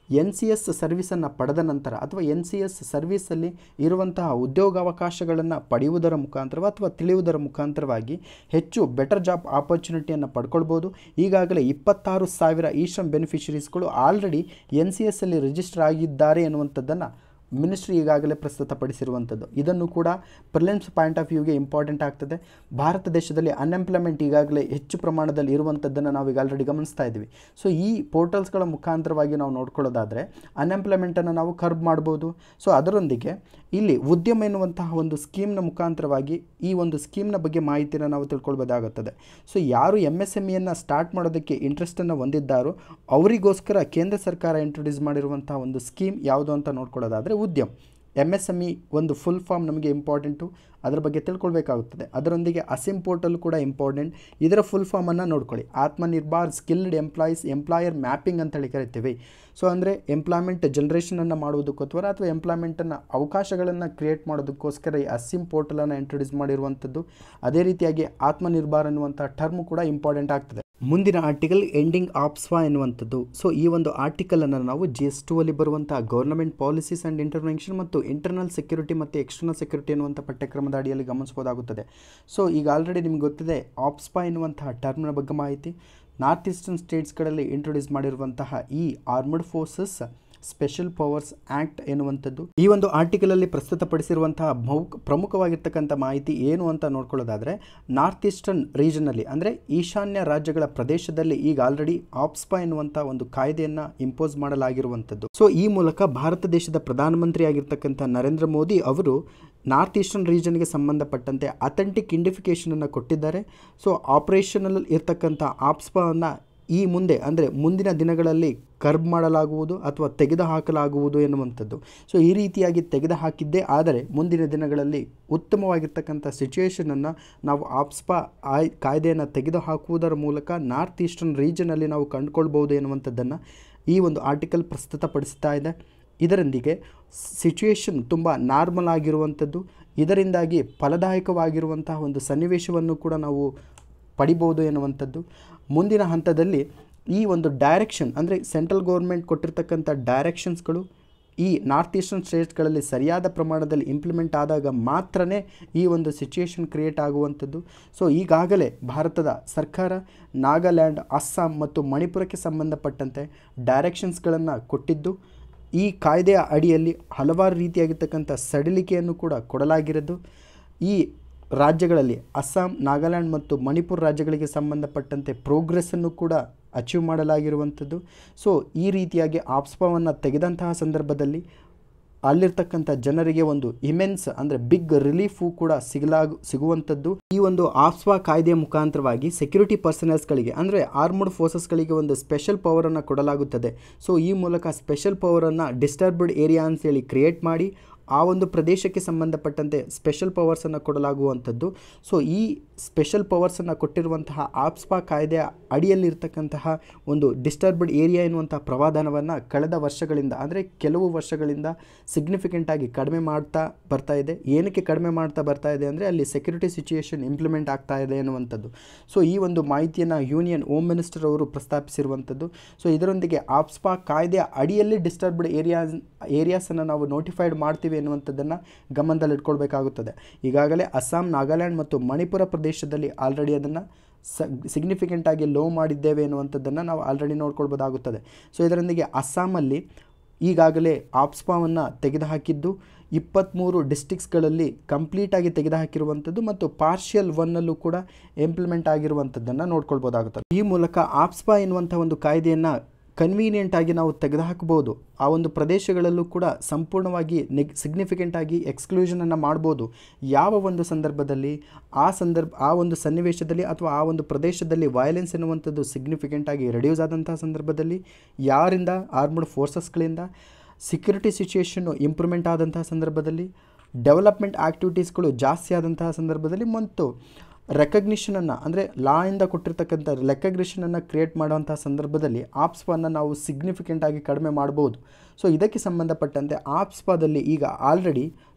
ಎನ್ ಸಿ ಎಸ್ ಸರ್ವಿಸನ್ನು ಪಡೆದ ನಂತರ ಅಥವಾ ಎನ್ ಸಿ ಎಸ್ ಸರ್ವಿಸಲ್ಲಿ ಇರುವಂತಹ ಉದ್ಯೋಗಾವಕಾಶಗಳನ್ನು ಪಡೆಯುವುದರ ಮುಖಾಂತರ ಅಥವಾ ತಿಳಿಯುವುದರ ಮುಖಾಂತರವಾಗಿ ಹೆಚ್ಚು ಬೆಟರ್ ಜಾಬ್ ಆಪರ್ಚುನಿಟಿಯನ್ನು ಪಡ್ಕೊಳ್ಬೋದು ಈಗಾಗಲೇ ಇಪ್ಪತ್ತಾರು ಸಾವಿರ ಈ ಶ್ರಮ್ ಬೆನಿಫಿಷರೀಸ್ಗಳು ಆಲ್ರೆಡಿ ಎನ್ ಸಿ ಎಸ್ ಅಲ್ಲಿ ರಿಜಿಸ್ಟರ್ ಆಗಿದ್ದಾರೆ ಎನ್ನುವಂಥದ್ದನ್ನು ಮಿನಿಸ್ಟ್ರಿ ಈಗಾಗಲೇ ಪ್ರಸ್ತುತಪಡಿಸಿರುವಂಥದ್ದು ಇದನ್ನು ಕೂಡ ಪ್ರಿಲಿಮ್ಸ್ ಪಾಯಿಂಟ್ ಆಫ್ ವ್ಯೂಗೆ ಇಂಪಾರ್ಟೆಂಟ್ ಆಗ್ತದೆ ಭಾರತ ದೇಶದಲ್ಲಿ ಅನ್ಎಂಪ್ಲಾಯ್ಮೆಂಟ್ ಈಗಾಗಲೇ ಹೆಚ್ಚು ಪ್ರಮಾಣದಲ್ಲಿ ಇರುವಂಥದ್ದನ್ನು ನಾವು ಈಗ ಆಲ್ರೆಡಿ ಗಮನಿಸ್ತಾ ಇದ್ದೀವಿ ಸೊ ಈ ಪೋರ್ಟಲ್ಸ್ಗಳ ಮುಖಾಂತರವಾಗಿ ನಾವು ನೋಡ್ಕೊಳ್ಳೋದಾದರೆ ಅನ್ಎಂಪ್ಲಾಯ್ಮೆಂಟನ್ನು ನಾವು ಕರ್ಬ್ ಮಾಡ್ಬೋದು ಸೊ ಅದರೊಂದಿಗೆ ಇಲ್ಲಿ ಉದ್ಯಮ ಎನ್ನುವಂತಹ ಒಂದು ಸ್ಕೀಮ್ನ ಮುಖಾಂತರವಾಗಿ ಈ ಒಂದು ಸ್ಕೀಮ್ನ ಬಗ್ಗೆ ಮಾಹಿತಿನ ನಾವು ತಿಳ್ಕೊಳ್ಬೋದಾಗುತ್ತದೆ ಸೊ ಯಾರು ಎಮ್ ಎಸ್ ಎಮ್ ಇಯನ್ನು ಸ್ಟಾರ್ಟ್ ಮಾಡೋದಕ್ಕೆ ಇಂಟ್ರೆಸ್ಟನ್ನು ಹೊಂದಿದ್ದಾರೋ ಅವರಿಗೋಸ್ಕರ ಕೇಂದ್ರ ಸರ್ಕಾರ ಇಂಟ್ರೊಡ್ಯೂಸ್ ಮಾಡಿರುವಂತಹ ಒಂದು ಸ್ಕೀಮ್ ಯಾವುದು ಅಂತ ನೋಡ್ಕೊಳ್ಳೋದಾದರೆ Udyam M S M E ಒಂದು ಫುಲ್ ಫಾರ್ಮ್ ನಮಗೆ ಇಂಪಾರ್ಟೆಂಟು ಅದರ ಬಗ್ಗೆ ತಿಳ್ಕೊಳ್ಬೇಕಾಗುತ್ತದೆ ಅದರೊಂದಿಗೆ ಅಸಿಮ್ ಪೋರ್ಟಲ್ ಕೂಡ ಇಂಪಾರ್ಟೆಂಟ್ ಇದರ ಫುಲ್ ಫಾರ್ಮನ್ನು ನೋಡ್ಕೊಳ್ಳಿ Aatmanirbhar skilled employees employer mapping ಅಂತೇಳಿ ಕರಿತೀವಿ ಸೊ ಅಂದರೆ ಎಂಪ್ಲಾಯ್ಮೆಂಟ್ ಜನ್ರೇಷನನ್ನು ಮಾಡುವುದಕ್ಕೋಸ್ಕರ ಅಥವಾ ಎಂಪ್ಲಾಯ್ಮೆಂಟನ್ನು ಅವಕಾಶಗಳನ್ನು ಕ್ರಿಯೇಟ್ ಮಾಡೋದಕ್ಕೋಸ್ಕರ ಈ ಅಸಿಮ್ ಪೋರ್ಟಲನ್ನು ಇಂಟ್ರೊಡ್ಯೂಸ್ ಮಾಡಿರುವಂಥದ್ದು ಅದೇ ರೀತಿಯಾಗಿ ಆತ್ಮನಿರ್ಭರ್ ಅನ್ನುವಂಥ ಟರ್ಮ್ ಕೂಡ ಇಂಪಾರ್ಟೆಂಟ್ ಆಗ್ತದೆ ಮುಂದಿನ ಆರ್ಟಿಕಲ್ ಎಂಡಿಂಗ್ ಆಪ್ಸ್ವಾ ಎನ್ನುವಂಥದ್ದು ಸೊ ಈ ಒಂದು ಆರ್ಟಿಕಲನ್ನು ನಾವು ಜಿ ಎಸ್ ಟು ಅಲ್ಲಿ ಬರುವಂಥ ಗೌರ್ನಮೆಂಟ್ ಪಾಲಿಸೀಸ್ ಆ್ಯಂಡ್ ಇಂಟರ್ವೆನ್ಷನ್ ಮತ್ತು ಇಂಟರ್ನಲ್ ಸೆಕ್ಯೂರಿಟಿ ಮತ್ತು ಎಕ್ಸ್ಟರ್ನಲ್ ಸೆಕ್ಯೂರಿಟಿ ಎನ್ನುವಂಥ ಪಠ್ಯಕ್ರಮದ ಅಡಿಯಲ್ಲಿ ಗಮನಿಸಬಹುದಾಗುತ್ತದೆ ಸೊ ಈಗ ಆಲ್ರೆಡಿ ನಿಮ್ಗೆ ಗೊತ್ತಿದೆ ಆಪ್ಸ್ಪಾ ಎನ್ನುವಂತಹ ಟರ್ಮ್ನ ಬಗ್ಗೆ ಮಾಹಿತಿ ನಾರ್ತ್ ಈಸ್ಟರ್ನ್ ಸ್ಟೇಟ್ಸ್ಗಳಲ್ಲಿ ಇಂಟ್ರೊಡ್ಯೂಸ್ ಮಾಡಿರುವಂತಹ ಈ armed forces special powers act ಎನ್ನುವಂಥದ್ದು ಈ ಒಂದು ಆರ್ಟಿಕಲಲ್ಲಿ ಪ್ರಸ್ತುತಪಡಿಸಿರುವಂತಹ ಬಹು ಪ್ರಮುಖವಾಗಿರ್ತಕ್ಕಂಥ ಮಾಹಿತಿ ಏನು ಅಂತ ನೋಡ್ಕೊಳ್ಳೋದಾದರೆ ನಾರ್ತ್ ಈಸ್ಟರ್ನ್ ರೀಜನಲ್ಲಿ ಅಂದರೆ ಈಶಾನ್ಯ ರಾಜ್ಯಗಳ ಪ್ರದೇಶದಲ್ಲಿ ಈಗ ಆಲ್ರೆಡಿ ಆಪ್ಸ್ಪಾ ಎನ್ನುವಂಥ ಒಂದು ಕಾಯ್ದೆಯನ್ನು ಇಂಪೋಸ್ ಮಾಡಲಾಗಿರುವಂಥದ್ದು ಸೊ ಈ ಮೂಲಕ ಭಾರತ ದೇಶದ ಪ್ರಧಾನಮಂತ್ರಿ ಆಗಿರ್ತಕ್ಕಂಥ ನರೇಂದ್ರ ಮೋದಿ ಅವರು ನಾರ್ತ್ ಈಸ್ಟರ್ನ್ ರೀಜನ್ಗೆ ಸಂಬಂಧಪಟ್ಟಂತೆ ಅಥೆಂಟಿಕ್ ಇಂಡಿಫಿಕೇಷನನ್ನು ಕೊಟ್ಟಿದ್ದಾರೆ ಸೊ ಆಪರೇಷನಲ್ ಇರ್ತಕ್ಕಂಥ ಆಪ್ಸ್ಪಾವನ್ನು ಈ ಮುಂದೆ ಅಂದರೆ ಮುಂದಿನ ದಿನಗಳಲ್ಲಿ ಕರ್ಬ್ ಮಾಡಲಾಗುವುದು ಅಥವಾ ತೆಗೆದುಹಾಕಲಾಗುವುದು ಎನ್ನುವಂಥದ್ದು ಸೊ ಈ ರೀತಿಯಾಗಿ ತೆಗೆದುಹಾಕಿದ್ದೇ ಆದರೆ ಮುಂದಿನ ದಿನಗಳಲ್ಲಿ ಉತ್ತಮವಾಗಿರ್ತಕ್ಕಂಥ ಸಿಚುವೇಷನನ್ನು ನಾವು ಆಪ್ಸ್ಪಾ ಆಯ್ ಕಾಯ್ದೆಯನ್ನು ತೆಗೆದುಹಾಕುವುದರ ಮೂಲಕ ನಾರ್ತ್ ಈಸ್ಟರ್ನ್ ರೀಜನಲ್ಲಿ ನಾವು ಕಂಡುಕೊಳ್ಬೋದು ಎನ್ನುವಂಥದ್ದನ್ನು ಈ ಒಂದು ಆರ್ಟಿಕಲ್ ಪ್ರಸ್ತುತಪಡಿಸ್ತಾ ಇದೆ ಇದರೊಂದಿಗೆ ಸಿಚುವೇಶನ್ ತುಂಬ ನಾರ್ಮಲ್ ಆಗಿರುವಂಥದ್ದು ಇದರಿಂದಾಗಿ ಫಲದಾಯಕವಾಗಿರುವಂತಹ ಒಂದು ಸನ್ನಿವೇಶವನ್ನು ಕೂಡ ನಾವು ಪಡಿಬೋದು ಎನ್ನುವಂಥದ್ದು ಮುಂದಿನ ಹಂತದಲ್ಲಿ ಈ ಒಂದು ಡೈರೆಕ್ಷನ್ ಅಂದರೆ ಸೆಂಟ್ರಲ್ ಗೌರ್ಮೆಂಟ್ ಕೊಟ್ಟಿರ್ತಕ್ಕಂಥ ಡೈರೆಕ್ಷನ್ಸ್ಗಳು ಈ ನಾರ್ತ್ ಈಸ್ಟರ್ನ್ ಸ್ಟೇಟ್ಸ್ಗಳಲ್ಲಿ ಸರಿಯಾದ ಪ್ರಮಾಣದಲ್ಲಿ ಇಂಪ್ಲಿಮೆಂಟ್ ಆದಾಗ ಮಾತ್ರನೇ ಈ ಒಂದು ಸಿಚುಯೇಷನ್ ಕ್ರಿಯೇಟ್ ಆಗುವಂಥದ್ದು ಸೊ ಈಗಾಗಲೇ ಭಾರತದ ಸರ್ಕಾರ ನಾಗಾಲ್ಯಾಂಡ್ ಅಸ್ಸಾಂ ಮತ್ತು ಮಣಿಪುರಕ್ಕೆ ಸಂಬಂಧಪಟ್ಟಂತೆ ಡೈರೆಕ್ಷನ್ಸ್ಗಳನ್ನು ಕೊಟ್ಟಿದ್ದು ಈ ಕಾಯ್ದೆಯ ಅಡಿಯಲ್ಲಿ ಹಲವಾರು ರೀತಿಯಾಗಿರ್ತಕ್ಕಂಥ ಸಡಿಲಿಕೆಯನ್ನು ಕೂಡ ಕೊಡಲಾಗಿರೋದು ಈ ರಾಜ್ಯಗಳಲ್ಲಿ ಅಸ್ಸಾಂ ನಾಗಾಲ್ಯಾಂಡ್ ಮತ್ತು ಮಣಿಪುರ ರಾಜ್ಯಗಳಿಗೆ ಸಂಬಂಧಪಟ್ಟಂತೆ ಪ್ರೋಗ್ರೆಸ್ಸನ್ನು ಕೂಡ ಅಚೀವ್ ಮಾಡಲಾಗಿರುವಂಥದ್ದು ಸೊ ಈ ರೀತಿಯಾಗಿ ಆಪ್ಸ್ಪಾವನ್ನು ತೆಗೆದಂತಹ ಸಂದರ್ಭದಲ್ಲಿ ಅಲ್ಲಿರ್ತಕ್ಕಂಥ ಜನರಿಗೆ ಒಂದು ಇಮೆನ್ಸ್ ಅಂದರೆ ಬಿಗ್ ರಿಲೀಫು ಕೂಡ ಸಿಗಲಾಗ ಸಿಗುವಂಥದ್ದು ಈ ಒಂದು ಆಪ್ಸ್ವಾ ಕಾಯ್ದೆಯ ಮುಖಾಂತರವಾಗಿ ಸೆಕ್ಯೂರಿಟಿ ಪರ್ಸನಲ್ಸ್ಗಳಿಗೆ ಅಂದರೆ ಆರ್ಮಡ್ ಫೋರ್ಸಸ್ಗಳಿಗೆ ಒಂದು ಸ್ಪೆಷಲ್ ಪವರನ್ನು ಕೊಡಲಾಗುತ್ತದೆ ಸೊ ಈ ಮೂಲಕ ಸ್ಪೆಷಲ್ ಪವರನ್ನು ಡಿಸ್ಟರ್ಬ್ಡ್ ಏರಿಯಾ ಅಂತೇಳಿ ಕ್ರಿಯೇಟ್ ಮಾಡಿ ಆ ಒಂದು ಪ್ರದೇಶಕ್ಕೆ ಸಂಬಂಧಪಟ್ಟಂತೆ ಸ್ಪೆಷಲ್ ಪವರ್ಸನ್ನು ಕೊಡಲಾಗುವಂಥದ್ದು ಸೊ ಈ ಸ್ಪೆಷಲ್ ಪವರ್ಸನ್ನು ಕೊಟ್ಟಿರುವಂತಹ ಆಪ್ಸ್ಪಾ ಕಾಯ್ದೆಯ ಅಡಿಯಲ್ಲಿರ್ತಕ್ಕಂತಹ ಒಂದು ಡಿಸ್ಟರ್ಬ್ಡ್ ಏರಿಯಾ ಎನ್ನುವಂಥ ಪ್ರವಾದನವನ್ನು ಕಳೆದ ವರ್ಷಗಳಿಂದ ಅಂದರೆ ಕೆಲವು ವರ್ಷಗಳಿಂದ ಸಿಗ್ನಿಫಿಕೆಂಟ್ ಆಗಿ ಕಡಿಮೆ ಮಾಡ್ತಾ ಬರ್ತಾ ಇದೆ ಏನಕ್ಕೆ ಕಡಿಮೆ ಮಾಡ್ತಾ ಬರ್ತಾ ಇದೆ ಅಂದರೆ ಅಲ್ಲಿ ಸೆಕ್ಯೂರಿಟಿ ಸಿಚುಯೇಷನ್ ಇಂಪ್ಲಿಮೆಂಟ್ ಆಗ್ತಾ ಇದೆ ಅನ್ನುವಂಥದ್ದು ಸೊ ಈ ಒಂದು ಮಾಹಿತಿಯನ್ನು ಯೂನಿಯನ್ ಹೋಮ್ ಮಿನಿಸ್ಟರ್ ಅವರು ಪ್ರಸ್ತಾಪಿಸಿರುವಂಥದ್ದು ಸೊ ಇದರೊಂದಿಗೆ ಆಪ್ಸ್ಪಾ ಕಾಯ್ದೆಯ ಅಡಿಯಲ್ಲಿ ಡಿಸ್ಟರ್ಬ್ಡ್ ಏರಿಯಾಸ್ ಏರಿಯಾಸನ್ನು ನಾವು ನೋಟಿಫೈಡ್ ಮಾಡ್ತೀವಿ ಎನ್ನುವಂಥದ್ದನ್ನು ಗಮನದಲ್ಲಿಟ್ಕೊಳ್ಬೇಕಾಗುತ್ತದೆ ಈಗಾಗಲೇ ಅಸ್ಸಾಂ ನಾಗಾಲ್ಯಾಂಡ್ ಮತ್ತು ಮಣಿಪುರ ಪ್ರದೇಶದಲ್ಲಿ ಆಲ್ರೆಡಿ ಅದನ್ನು ಸ ಸಿಗ್ನಿಫಿಕೆಂಟ್ ಆಗಿ ಲೋ ಮಾಡಿದ್ದೇವೆ ಎನ್ನುವಂಥದ್ದನ್ನು ನಾವು ಆಲ್ರೆಡಿ ನೋಡ್ಕೊಳ್ಬೋದಾಗುತ್ತದೆ ಸೊ ಇದರೊಂದಿಗೆ ಅಸ್ಸಾಮಲ್ಲಿ ಈಗಾಗಲೇ ಆಪ್ಸ್ಪಾವನ್ನು ತೆಗೆದುಹಾಕಿದ್ದು ಇಪ್ಪತ್ತ್ಮೂರು ಡಿಸ್ಟಿಕ್ಸ್ಗಳಲ್ಲಿ ಕಂಪ್ಲೀಟಾಗಿ ತೆಗೆದುಹಾಕಿರುವಂಥದ್ದು ಮತ್ತು ಪಾರ್ಷಿಯಲ್ ಒನ್ನಲ್ಲೂ ಕೂಡ ಇಂಪ್ಲಿಮೆಂಟ್ ಆಗಿರುವಂಥದ್ದನ್ನು ನೋಡ್ಕೊಳ್ಬೋದಾಗುತ್ತದೆ ಈ ಮೂಲಕ ಆಪ್ಸ್ಪಾ ಎನ್ನುವಂಥ ಒಂದು ಕಾಯ್ದೆಯನ್ನು ಕನ್ವೀನಿಯೆಂಟ್ ಆಗಿ ನಾವು ತೆಗೆದುಹಾಕ್ಬೋದು ಆ ಒಂದು ಪ್ರದೇಶಗಳಲ್ಲೂ ಕೂಡ ಸಂಪೂರ್ಣವಾಗಿ ನೆಗ್ ಸಿಗ್ನಿಫಿಕೆಂಟ್ ಆಗಿ ಎಕ್ಸ್ಕ್ಲೂಷನನ್ನು ಮಾಡ್ಬೋದು ಯಾವ ಒಂದು ಸಂದರ್ಭದಲ್ಲಿ ಆ ಸಂದರ್ಭ ಆ ಒಂದು ಸನ್ನಿವೇಶದಲ್ಲಿ ಅಥವಾ ಆ ಒಂದು ಪ್ರದೇಶದಲ್ಲಿ ವಯಲೆನ್ಸ್ ಎನ್ನುವಂಥದ್ದು ಸಿಗ್ನಿಫಿಕೆಂಟ್ ಆಗಿ ರೆಡ್ಯೂಸ್ ಆದಂತಹ ಸಂದರ್ಭದಲ್ಲಿ ಯಾರಿಂದ ಆರ್ಮಡ್ ಫೋರ್ಸಸ್ಗಳಿಂದ ಸೆಕ್ಯೂರಿಟಿ ಸಿಚುಯೇಷನ್ನು ಇಂಪ್ರೂವ್ಮೆಂಟ್ ಆದಂತಹ ಸಂದರ್ಭದಲ್ಲಿ ಡೆವಲಪ್ಮೆಂಟ್ ಆ್ಯಕ್ಟಿವಿಟೀಸ್ಗಳು ಜಾಸ್ತಿ ಆದಂತಹ ಸಂದರ್ಭದಲ್ಲಿ ಮತ್ತು ರೆಕಗ್ನಿಷನನ್ನು ಅಂದರೆ ಲಾಯಿಂದ ಕೊಟ್ಟಿರ್ತಕ್ಕಂಥ ರೆಕಗ್ನಿಷನನ್ನು ಕ್ರಿಯೇಟ್ ಮಾಡುವಂಥ ಸಂದರ್ಭದಲ್ಲಿ ಆಪ್ಸ್ಪಾನ ನಾವು ಸಿಗ್ನಿಫಿಕೆಂಟ್ ಆಗಿ ಕಡಿಮೆ ಮಾಡ್ಬೋದು ಸೊ ಇದಕ್ಕೆ ಸಂಬಂಧಪಟ್ಟಂತೆ ಆಪ್ಸ್ಪಾದಲ್ಲಿ ಈಗ ಆಲ್ರೆಡಿ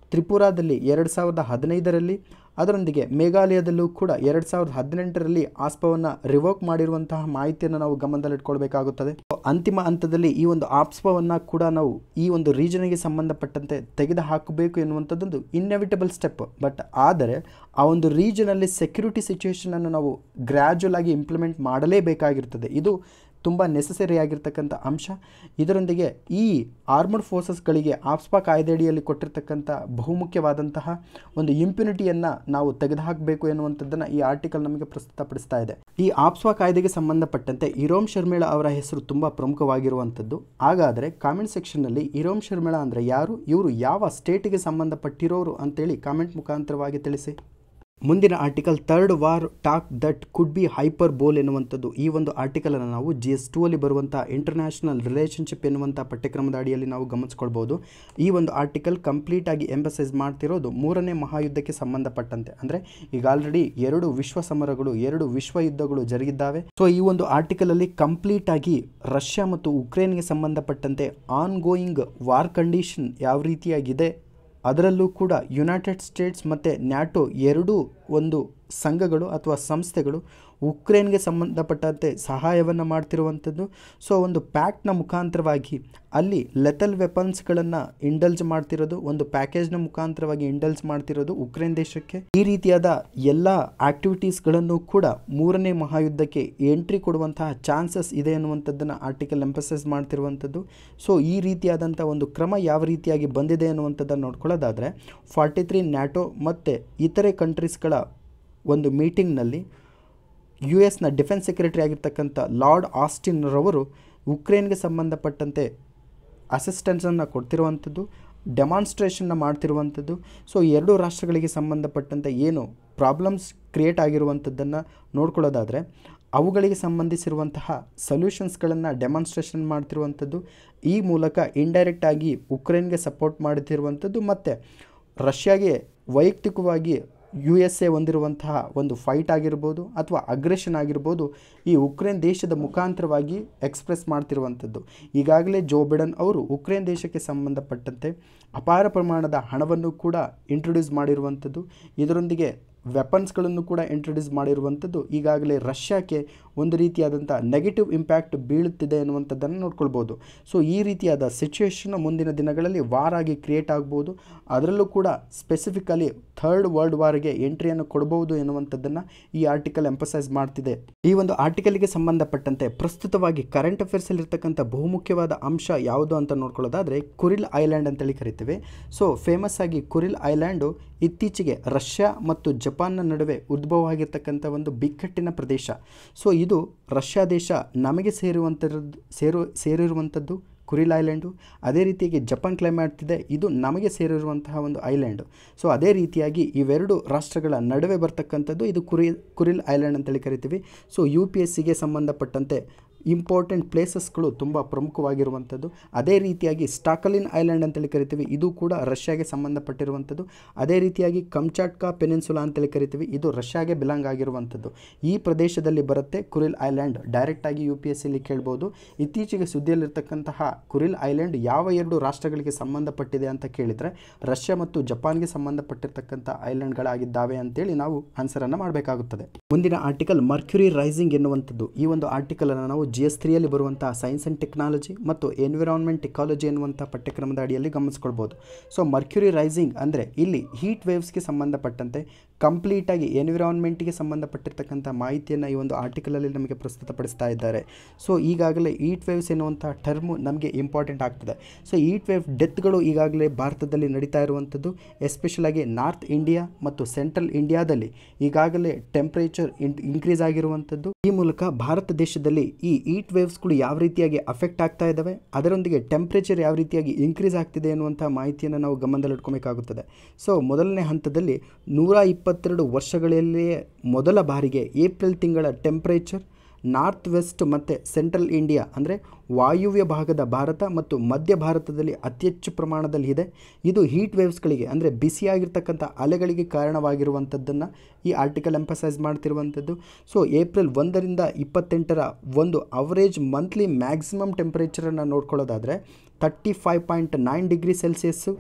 ತ್ರಿಪುರಾದಲ್ಲಿ ಎರಡು ಸಾವಿರದ ಹದಿನೈದರಲ್ಲಿ ಅದರೊಂದಿಗೆ ಮೇಘಾಲಯದಲ್ಲೂ ಕೂಡ ಎರಡು ಸಾವಿರದ ಹದಿನೆಂಟರಲ್ಲಿ ಆಸ್ಪವನ್ನು ರಿವೋಕ್ ಮಾಡಿರುವಂತಹ ಮಾಹಿತಿಯನ್ನು ನಾವು ಗಮನದಲ್ಲಿಟ್ಕೊಳ್ಬೇಕಾಗುತ್ತದೆ ಅಂತಿಮ ಹಂತದಲ್ಲಿ ಈ ಒಂದು ಆಪ್ಸ್ಪವನ್ನು ಕೂಡ ನಾವು ಈ ಒಂದು ರೀಜನ್ಗೆ ಸಂಬಂಧಪಟ್ಟಂತೆ ತೆಗೆದು ಹಾಕಬೇಕು ಎನ್ನುವಂಥದ್ದೊಂದು ಇನ್ನೆವಿಟಬಲ್ ಸ್ಟೆಪ್ ಬಟ್ ಆದರೆ ಆ ಒಂದು ರೀಜನಲ್ಲಿ ಸೆಕ್ಯೂರಿಟಿ ಸಿಚುವೇಷನನ್ನು ನಾವು ಗ್ರ್ಯಾಜುವಲ್ ಆಗಿ ಇಂಪ್ಲಿಮೆಂಟ್ ಮಾಡಲೇಬೇಕಾಗಿರ್ತದೆ ಇದು ತುಂಬ ನೆಸಸರಿ ಆಗಿರ್ತಕ್ಕಂಥ ಅಂಶ ಇದರೊಂದಿಗೆ ಈ ಆರ್ಮಡ್ ಫೋರ್ಸಸ್ಗಳಿಗೆ ಆಪ್ಸ್ಪಾ ಕಾಯ್ದೆಯಡಿಯಲ್ಲಿ ಕೊಟ್ಟಿರ್ತಕ್ಕಂಥ ಬಹುಮುಖ್ಯವಾದಂತಹ ಒಂದು ಇಂಪ್ಯುನಿಟಿಯನ್ನು ನಾವು ತೆಗೆದುಹಾಕಬೇಕು ಎನ್ನುವಂಥದ್ದನ್ನು ಈ ಆರ್ಟಿಕಲ್ ನಮಗೆ ಪ್ರಸ್ತುತಪಡಿಸ್ತಾ ಇದೆ ಈ ಆಪ್ಸ್ಪಾ ಕಾಯ್ದೆಗೆ ಸಂಬಂಧಪಟ್ಟಂತೆ ಇರೋಮ್ ಶರ್ಮಿಳಾ ಅವರ ಹೆಸರು ತುಂಬ ಪ್ರಮುಖವಾಗಿರುವಂಥದ್ದು ಹಾಗಾದರೆ ಕಾಮೆಂಟ್ ಸೆಕ್ಷನ್ನಲ್ಲಿ ಇರೋಮ್ ಶರ್ಮಿಳಾ ಅಂದರೆ ಯಾರು ಇವರು ಯಾವ ಸ್ಟೇಟಿಗೆ ಸಂಬಂಧಪಟ್ಟಿರೋರು ಅಂತೇಳಿ ಕಾಮೆಂಟ್ ಮುಖಾಂತರವಾಗಿ ತಿಳಿಸಿ ಮುಂದಿನ article third war talk that could be hyperbole ಎನ್ನುವಂಥದ್ದು ಈ ಒಂದು ಆರ್ಟಿಕಲನ್ನು ನಾವು ಜಿ ಎಸ್ ಟೂ ಅಲ್ಲಿ ಬರುವಂಥ ಇಂಟರ್ನ್ಯಾಷನಲ್ ರಿಲೇಷನ್ಶಿಪ್ ಎನ್ನುವಂಥ ಪಠ್ಯಕ್ರಮದ ಅಡಿಯಲ್ಲಿ ನಾವು ಗಮನಿಸ್ಕೊಳ್ಬೋದು ಈ ಒಂದು ಆರ್ಟಿಕಲ್ ಕಂಪ್ಲೀಟ್ ಆಗಿ ಎಂಬಸೈಸ್ ಮಾಡ್ತಿರೋದು ಮೂರನೇ ಮಹಾಯುದ್ಧಕ್ಕೆ ಸಂಬಂಧಪಟ್ಟಂತೆ ಅಂದರೆ ಈಗ ಆಲ್ರೆಡಿ ಎರಡು ವಿಶ್ವ ಸಮರಗಳು ಎರಡು ವಿಶ್ವ ಯುದ್ಧಗಳು ಜರುಗಿದ್ದಾವೆ ಸೊ ಈ ಒಂದು ಆರ್ಟಿಕಲ್ ಅಲ್ಲಿ ಕಂಪ್ಲೀಟ್ ಆಗಿ ರಷ್ಯಾ ಮತ್ತು ಉಕ್ರೇನ್ಗೆ ಸಂಬಂಧಪಟ್ಟಂತೆ ಆನ್ ಗೋಯಿಂಗ್ ವಾರ್ ಕಂಡೀಷನ್ ಯಾವ ರೀತಿಯಾಗಿದೆ ಅದರಲ್ಲೂ ಕೂಡ ಯುನೈಟೆಡ್ ಸ್ಟೇಟ್ಸ್ ಮತ್ತು ನ್ಯಾಟೋ ಎರಡೂ ಒಂದು ಸಂಘಗಳು ಅಥವಾ ಸಂಸ್ಥೆಗಳು ಉಕ್ರೇನ್ಗೆ ಸಂಬಂಧಪಟ್ಟಂತೆ ಸಹಾಯವನ್ನು ಮಾಡ್ತಿರುವಂಥದ್ದು ಸೊ ಒಂದು ಪ್ಯಾಕ್ನ ಮುಖಾಂತರವಾಗಿ ಅಲ್ಲಿ ಲೆತಲ್ ವೆಪನ್ಸ್ಗಳನ್ನು ಇಂಡಲ್ಜ್ ಮಾಡ್ತಿರೋದು ಒಂದು ಪ್ಯಾಕೇಜ್ನ ಮುಖಾಂತರವಾಗಿ ಇಂಡಲ್ಜ್ ಮಾಡ್ತಿರೋದು ಉಕ್ರೇನ್ ದೇಶಕ್ಕೆ ಈ ರೀತಿಯಾದ ಎಲ್ಲ ಆಕ್ಟಿವಿಟೀಸ್ಗಳನ್ನು ಕೂಡ ಮೂರನೇ ಮಹಾಯುದ್ಧಕ್ಕೆ ಎಂಟ್ರಿ ಕೊಡುವಂತಹ ಚಾನ್ಸಸ್ ಇದೆ ಅನ್ನುವಂಥದ್ದನ್ನು ಆರ್ಟಿಕಲ್ ಎಂಪಸೈಸ್ ಮಾಡ್ತಿರುವಂಥದ್ದು ಸೊ ಈ ರೀತಿಯಾದಂಥ ಒಂದು ಕ್ರಮ ಯಾವ ರೀತಿಯಾಗಿ ಬಂದಿದೆ ಅನ್ನುವಂಥದ್ದನ್ನು ನೋಡ್ಕೊಳ್ಳೋದಾದರೆ ಫಾರ್ಟಿ ತ್ರೀ ನ್ಯಾಟೋ ಮತ್ತು ಇತರೆ ಕಂಟ್ರೀಸ್ಗಳ ಒಂದು ಮೀಟಿಂಗ್ನಲ್ಲಿ ಯು ಎಸ್ನ ಡಿಫೆನ್ಸ್ ಸೆಕ್ರೆಟರಿ ಆಗಿರ್ತಕ್ಕಂಥ ಲಾರ್ಡ್ ಆಸ್ಟಿನ್ ರವರು ಉಕ್ರೇನ್ಗೆ ಸಂಬಂಧಪಟ್ಟಂತೆ ಅಸಿಸ್ಟೆನ್ಸನ್ನು ಕೊಡ್ತಿರುವಂಥದ್ದು ಡೆಮಾನ್ಸ್ಟ್ರೇಷನ್ನ ಮಾಡ್ತಿರುವಂಥದ್ದು ಸೊ ಎರಡು ರಾಷ್ಟ್ರಗಳಿಗೆ ಸಂಬಂಧಪಟ್ಟಂತೆ ಏನು ಪ್ರಾಬ್ಲಮ್ಸ್ ಕ್ರಿಯೇಟ್ ಆಗಿರುವಂಥದ್ದನ್ನು ನೋಡ್ಕೊಳ್ಳೋದಾದರೆ ಅವುಗಳಿಗೆ ಸಂಬಂಧಿಸಿರುವಂತಹ ಸೊಲ್ಯೂಷನ್ಸ್ಗಳನ್ನು ಡೆಮಾನ್ಸ್ಟ್ರೇಷನ್ ಮಾಡ್ತಿರುವಂಥದ್ದು ಈ ಮೂಲಕ ಇಂಡೈರೆಕ್ಟ್ ಆಗಿ ಉಕ್ರೇನ್ಗೆ ಸಪೋರ್ಟ್ ಮಾಡ್ತಿರುವಂಥದ್ದು ಮತ್ತು ರಷ್ಯಾಗೆ ವೈಯಕ್ತಿಕವಾಗಿ ಯು ಎಸ್ ಎ ಹೊಂದಿರುವಂತಹ ಒಂದು ಫೈಟ್ ಆಗಿರ್ಬೋದು ಅಥವಾ ಅಗ್ರೆಷನ್ ಆಗಿರ್ಬೋದು ಈ ಉಕ್ರೇನ್ ದೇಶದ ಮುಖಾಂತರವಾಗಿ ಎಕ್ಸ್ಪ್ರೆಸ್ ಮಾಡ್ತಿರುವಂಥದ್ದು ಈಗಾಗಲೇ ಜೋ ಬಿಡನ್ ಅವರು ಉಕ್ರೇನ್ ದೇಶಕ್ಕೆ ಸಂಬಂಧಪಟ್ಟಂತೆ ಅಪಾರ ಪ್ರಮಾಣದ ಹಣವನ್ನು ಕೂಡ ಇಂಟ್ರೊಡ್ಯೂಸ್ ಮಾಡಿರುವಂಥದ್ದು ಇದರೊಂದಿಗೆ ವೆಪನ್ಸ್ಗಳನ್ನು ಕೂಡ ಇಂಟ್ರೊಡ್ಯೂಸ್ ಮಾಡಿರುವಂಥದ್ದು ಈಗಾಗಲೇ ರಷ್ಯಾಕ್ಕೆ ಒಂದು ರೀತಿಯಾದಂಥ ನೆಗೆಟಿವ್ ಇಂಪ್ಯಾಕ್ಟ್ ಬೀಳುತ್ತಿದೆ ಅನ್ನುವಂಥದ್ದನ್ನು ನೋಡ್ಕೊಳ್ಬೋದು ಸೊ ಈ ರೀತಿಯಾದ ಸಿಚುವೇಶನ್ ಮುಂದಿನ ದಿನಗಳಲ್ಲಿ ವಾರ್ ಆಗಿ ಕ್ರಿಯೇಟ್ ಆಗ್ಬೋದು ಅದರಲ್ಲೂ ಕೂಡ ಸ್ಪೆಸಿಫಿಕಲಿ ಥರ್ಡ್ ವರ್ಲ್ಡ್ ವಾರ್ಗೆ ಎಂಟ್ರಿಯನ್ನು ಕೊಡಬಹುದು ಎನ್ನುವಂಥದ್ದನ್ನು ಈ ಆರ್ಟಿಕಲ್ ಎಂಪಸೈಸ್ ಮಾಡ್ತಿದೆ ಈ ಒಂದು ಆರ್ಟಿಕಲ್ಗೆ ಸಂಬಂಧಪಟ್ಟಂತೆ ಪ್ರಸ್ತುತವಾಗಿ ಕರೆಂಟ್ ಅಫೇರ್ಸಲ್ಲಿ ಇರ್ತಕ್ಕಂಥ ಬಹುಮುಖ್ಯವಾದ ಅಂಶ ಯಾವುದು ಅಂತ ನೋಡ್ಕೊಳ್ಳೋದಾದರೆ ಕುರಿಲ್ ಐಲ್ಯಾಂಡ್ ಅಂತೇಳಿ ಕರಿತೀವಿ ಸೊ ಫೇಮಸ್ ಆಗಿ ಕುರಿಲ್ ಐಲ್ಯಾಂಡು ಇತ್ತೀಚೆಗೆ ರಷ್ಯಾ ಮತ್ತು ಜಪಾನ್ನ ನಡುವೆ ಉದ್ಭವ ಆಗಿರ್ತಕ್ಕಂಥ ಒಂದು ಬಿಕ್ಕಟ್ಟಿನ ಪ್ರದೇಶ ಸೊ ಇದು ರಷ್ಯಾ ದೇಶ ನಮಗೆ ಸೇರುವಂಥದ್ದು ಸೇರು ಸೇರಿರುವಂಥದ್ದು ಕುರಿಲ್ ಐಲ್ಯಾಂಡು ಅದೇ ರೀತಿಯಾಗಿ ಜಪಾನ್ ಕ್ಲೈಮ್ಯಾಟ್ ಇದೆ ಇದು ನಮಗೆ ಸೇರಿರುವಂತಹ ಒಂದು ಐಲ್ಯಾಂಡು ಸೊ ಅದೇ ರೀತಿಯಾಗಿ ಇವೆರಡು ರಾಷ್ಟ್ರಗಳ ನಡುವೆ ಬರ್ತಕ್ಕಂಥದ್ದು ಇದು ಕುರಿ ಕುರಿಲ್ ಐಲ್ಯಾಂಡ್ ಅಂತೇಳಿ ಕರಿತೀವಿ ಸೊ ಯು ಪಿ ಎಸ್ ಸಿಗೆ ಸಂಬಂಧಪಟ್ಟಂತೆ ಇಂಪಾರ್ಟೆಂಟ್ ಪ್ಲೇಸಸ್ಗಳು ತುಂಬ ಪ್ರಮುಖವಾಗಿರುವಂಥದ್ದು ಅದೇ ರೀತಿಯಾಗಿ ಸ್ಟಾಕಲಿನ್ ಐಲ್ಯಾಂಡ್ ಅಂತೇಳಿ ಕರಿತೀವಿ ಇದು ಕೂಡ ರಷ್ಯಾಗೆ ಸಂಬಂಧಪಟ್ಟಿರುವಂಥದ್ದು ಅದೇ ರೀತಿಯಾಗಿ ಕಂಚಾಟ್ಕಾ ಪೆನಿನ್ಸುಲಾ ಅಂತೇಳಿ ಕರಿತೀವಿ ಇದು ರಷ್ಯಾಗೆ ಬಿಲಾಂಗ್ ಆಗಿರುವಂಥದ್ದು ಈ ಪ್ರದೇಶದಲ್ಲಿ ಬರುತ್ತೆ ಕುರಿಲ್ ಐಲ್ಯಾಂಡ್ ಡೈರೆಕ್ಟಾಗಿ ಯು ಪಿ ಎಸ್ ಸಿಲಿ ಕೇಳ್ಬೋದು ಇತ್ತೀಚೆಗೆ ಸುದ್ದಿಯಲ್ಲಿರ್ತಕ್ಕಂತಹ ಕುರಿಲ್ ಐಲ್ಯಾಂಡ್ ಯಾವ ಎರಡು ರಾಷ್ಟ್ರಗಳಿಗೆ ಸಂಬಂಧಪಟ್ಟಿದೆ ಅಂತ ಕೇಳಿದರೆ ರಷ್ಯಾ ಮತ್ತು ಜಪಾನ್ಗೆ ಸಂಬಂಧಪಟ್ಟಿರ್ತಕ್ಕಂಥ ಐಲ್ಯಾಂಡ್ಗಳಾಗಿದ್ದಾವೆ ಅಂತೇಳಿ ನಾವು ಆನ್ಸರನ್ನು ಮಾಡಬೇಕಾಗುತ್ತದೆ ಮುಂದಿನ ಆರ್ಟಿಕಲ್ ಮರ್ಕ್ಯುರಿ ರೈಸಿಂಗ್ ಎನ್ನುವಂಥದ್ದು ಈ ಒಂದು ಆರ್ಟಿಕಲನ್ನು ನಾವು ಜಿ ಎಸ್ ತ್ರೀಯಲ್ಲಿ ಬರುವಂತಹ ಸೈನ್ಸ್ ಆ್ಯಂಡ್ ಟೆಕ್ನಾಲಜಿ ಮತ್ತು ಎನ್ವಿರಾನ್ಮೆಂಟ್ ಟೆಕ್ನಾಲಜಿ ಎನ್ನುವಂಥ ಪಠ್ಯಕ್ರಮದ ಅಡಿಯಲ್ಲಿ ಗಮನಿಸ್ಕೊಳ್ಬೋದು ಸೊ ಮರ್ಕ್ಯುರಿ ರೈಸಿಂಗ್ ಅಂದರೆ ಇಲ್ಲಿ ಹೀಟ್ ವೇವ್ಸ್ಗೆ ಸಂಬಂಧಪಟ್ಟಂತೆ ಕಂಪ್ಲೀಟಾಗಿ ಎನ್ವಿರಾನ್ಮೆಂಟ್ಗೆ ಸಂಬಂಧಪಟ್ಟಿರ್ತಕ್ಕಂಥ ಮಾಹಿತಿಯನ್ನು ಈ ಒಂದು ಆರ್ಟಿಕಲಲ್ಲಿ ನಮಗೆ ಪ್ರಸ್ತುತಪಡಿಸ್ತಾ ಇದ್ದಾರೆ ಸೊ ಈಗಾಗಲೇ ಈಟ್ ವೇವ್ಸ್ ಎನ್ನುವಂಥ ಟರ್ಮು ನಮಗೆ ಇಂಪಾರ್ಟೆಂಟ್ ಆಗ್ತದೆ ಸೊ ಈಟ್ ವೇವ್ ಡೆತ್ಗಳು ಈಗಾಗಲೇ ಭಾರತದಲ್ಲಿ ನಡೀತಾ ಇರುವಂಥದ್ದು ಎಸ್ಪೆಷಲಾಗಿ ನಾರ್ತ್ ಇಂಡಿಯಾ ಮತ್ತು ಸೆಂಟ್ರಲ್ ಇಂಡಿಯಾದಲ್ಲಿ ಈಗಾಗಲೇ ಟೆಂಪ್ರೇಚರ್ ಇನ್ಕ್ರೀಸ್ ಆಗಿರುವಂಥದ್ದು ಈ ಮೂಲಕ ಭಾರತ ದೇಶದಲ್ಲಿ ಈ ಈಟ್ ವೇವ್ಸ್ಗಳು ಯಾವ ರೀತಿಯಾಗಿ ಅಫೆಕ್ಟ್ ಆಗ್ತಾ ಇದ್ದಾವೆ ಅದರೊಂದಿಗೆ ಟೆಂಪ್ರೇಚರ್ ಯಾವ ರೀತಿಯಾಗಿ ಇನ್ಕ್ರೀಸ್ ಆಗ್ತಿದೆ ಅನ್ನುವಂಥ ಮಾಹಿತಿಯನ್ನು ನಾವು ಗಮನದಲ್ಲಿಟ್ಕೊಬೇಕಾಗುತ್ತದೆ ಸೊ ಮೊದಲನೇ ಹಂತದಲ್ಲಿ ನೂರ ಇಪ್ಪತ್ತೆರಡು ವರ್ಷಗಳಲ್ಲಿಯೇ ಮೊದಲ ಬಾರಿಗೆ ಏಪ್ರಿಲ್ ತಿಂಗಳ ಟೆಂಪ್ರೇಚರ್ ನಾರ್ತ್ ವೆಸ್ಟ್ ಮತ್ತು ಸೆಂಟ್ರಲ್ ಇಂಡಿಯಾ ಅಂದರೆ ವಾಯುವ್ಯ ಭಾಗದ ಭಾರತ ಮತ್ತು ಮಧ್ಯ ಭಾರತದಲ್ಲಿ ಅತಿ ಹೆಚ್ಚು ಪ್ರಮಾಣದಲ್ಲಿ ಇದೆ ಇದು ಹೀಟ್ ವೇವ್ಸ್ಗಳಿಗೆ ಅಂದರೆ ಬಿಸಿಯಾಗಿರ್ತಕ್ಕಂಥ ಅಲೆಗಳಿಗೆ ಕಾರಣವಾಗಿರುವಂಥದ್ದನ್ನು ಈ ಆರ್ಟಿಕಲ್ ಎಂಪಸೈಸ್ ಮಾಡ್ತಿರುವಂಥದ್ದು ಸೊ ಏಪ್ರಿಲ್ ಒಂದರಿಂದ ಇಪ್ಪತ್ತೆಂಟರ ಒಂದು ಅವರೇಜ್ ಮಂತ್ಲಿ ಮ್ಯಾಕ್ಸಿಮಮ್ ಟೆಂಪ್ರೇಚರನ್ನು ನೋಡ್ಕೊಳ್ಳೋದಾದರೆ thirty five point nine degree Celsius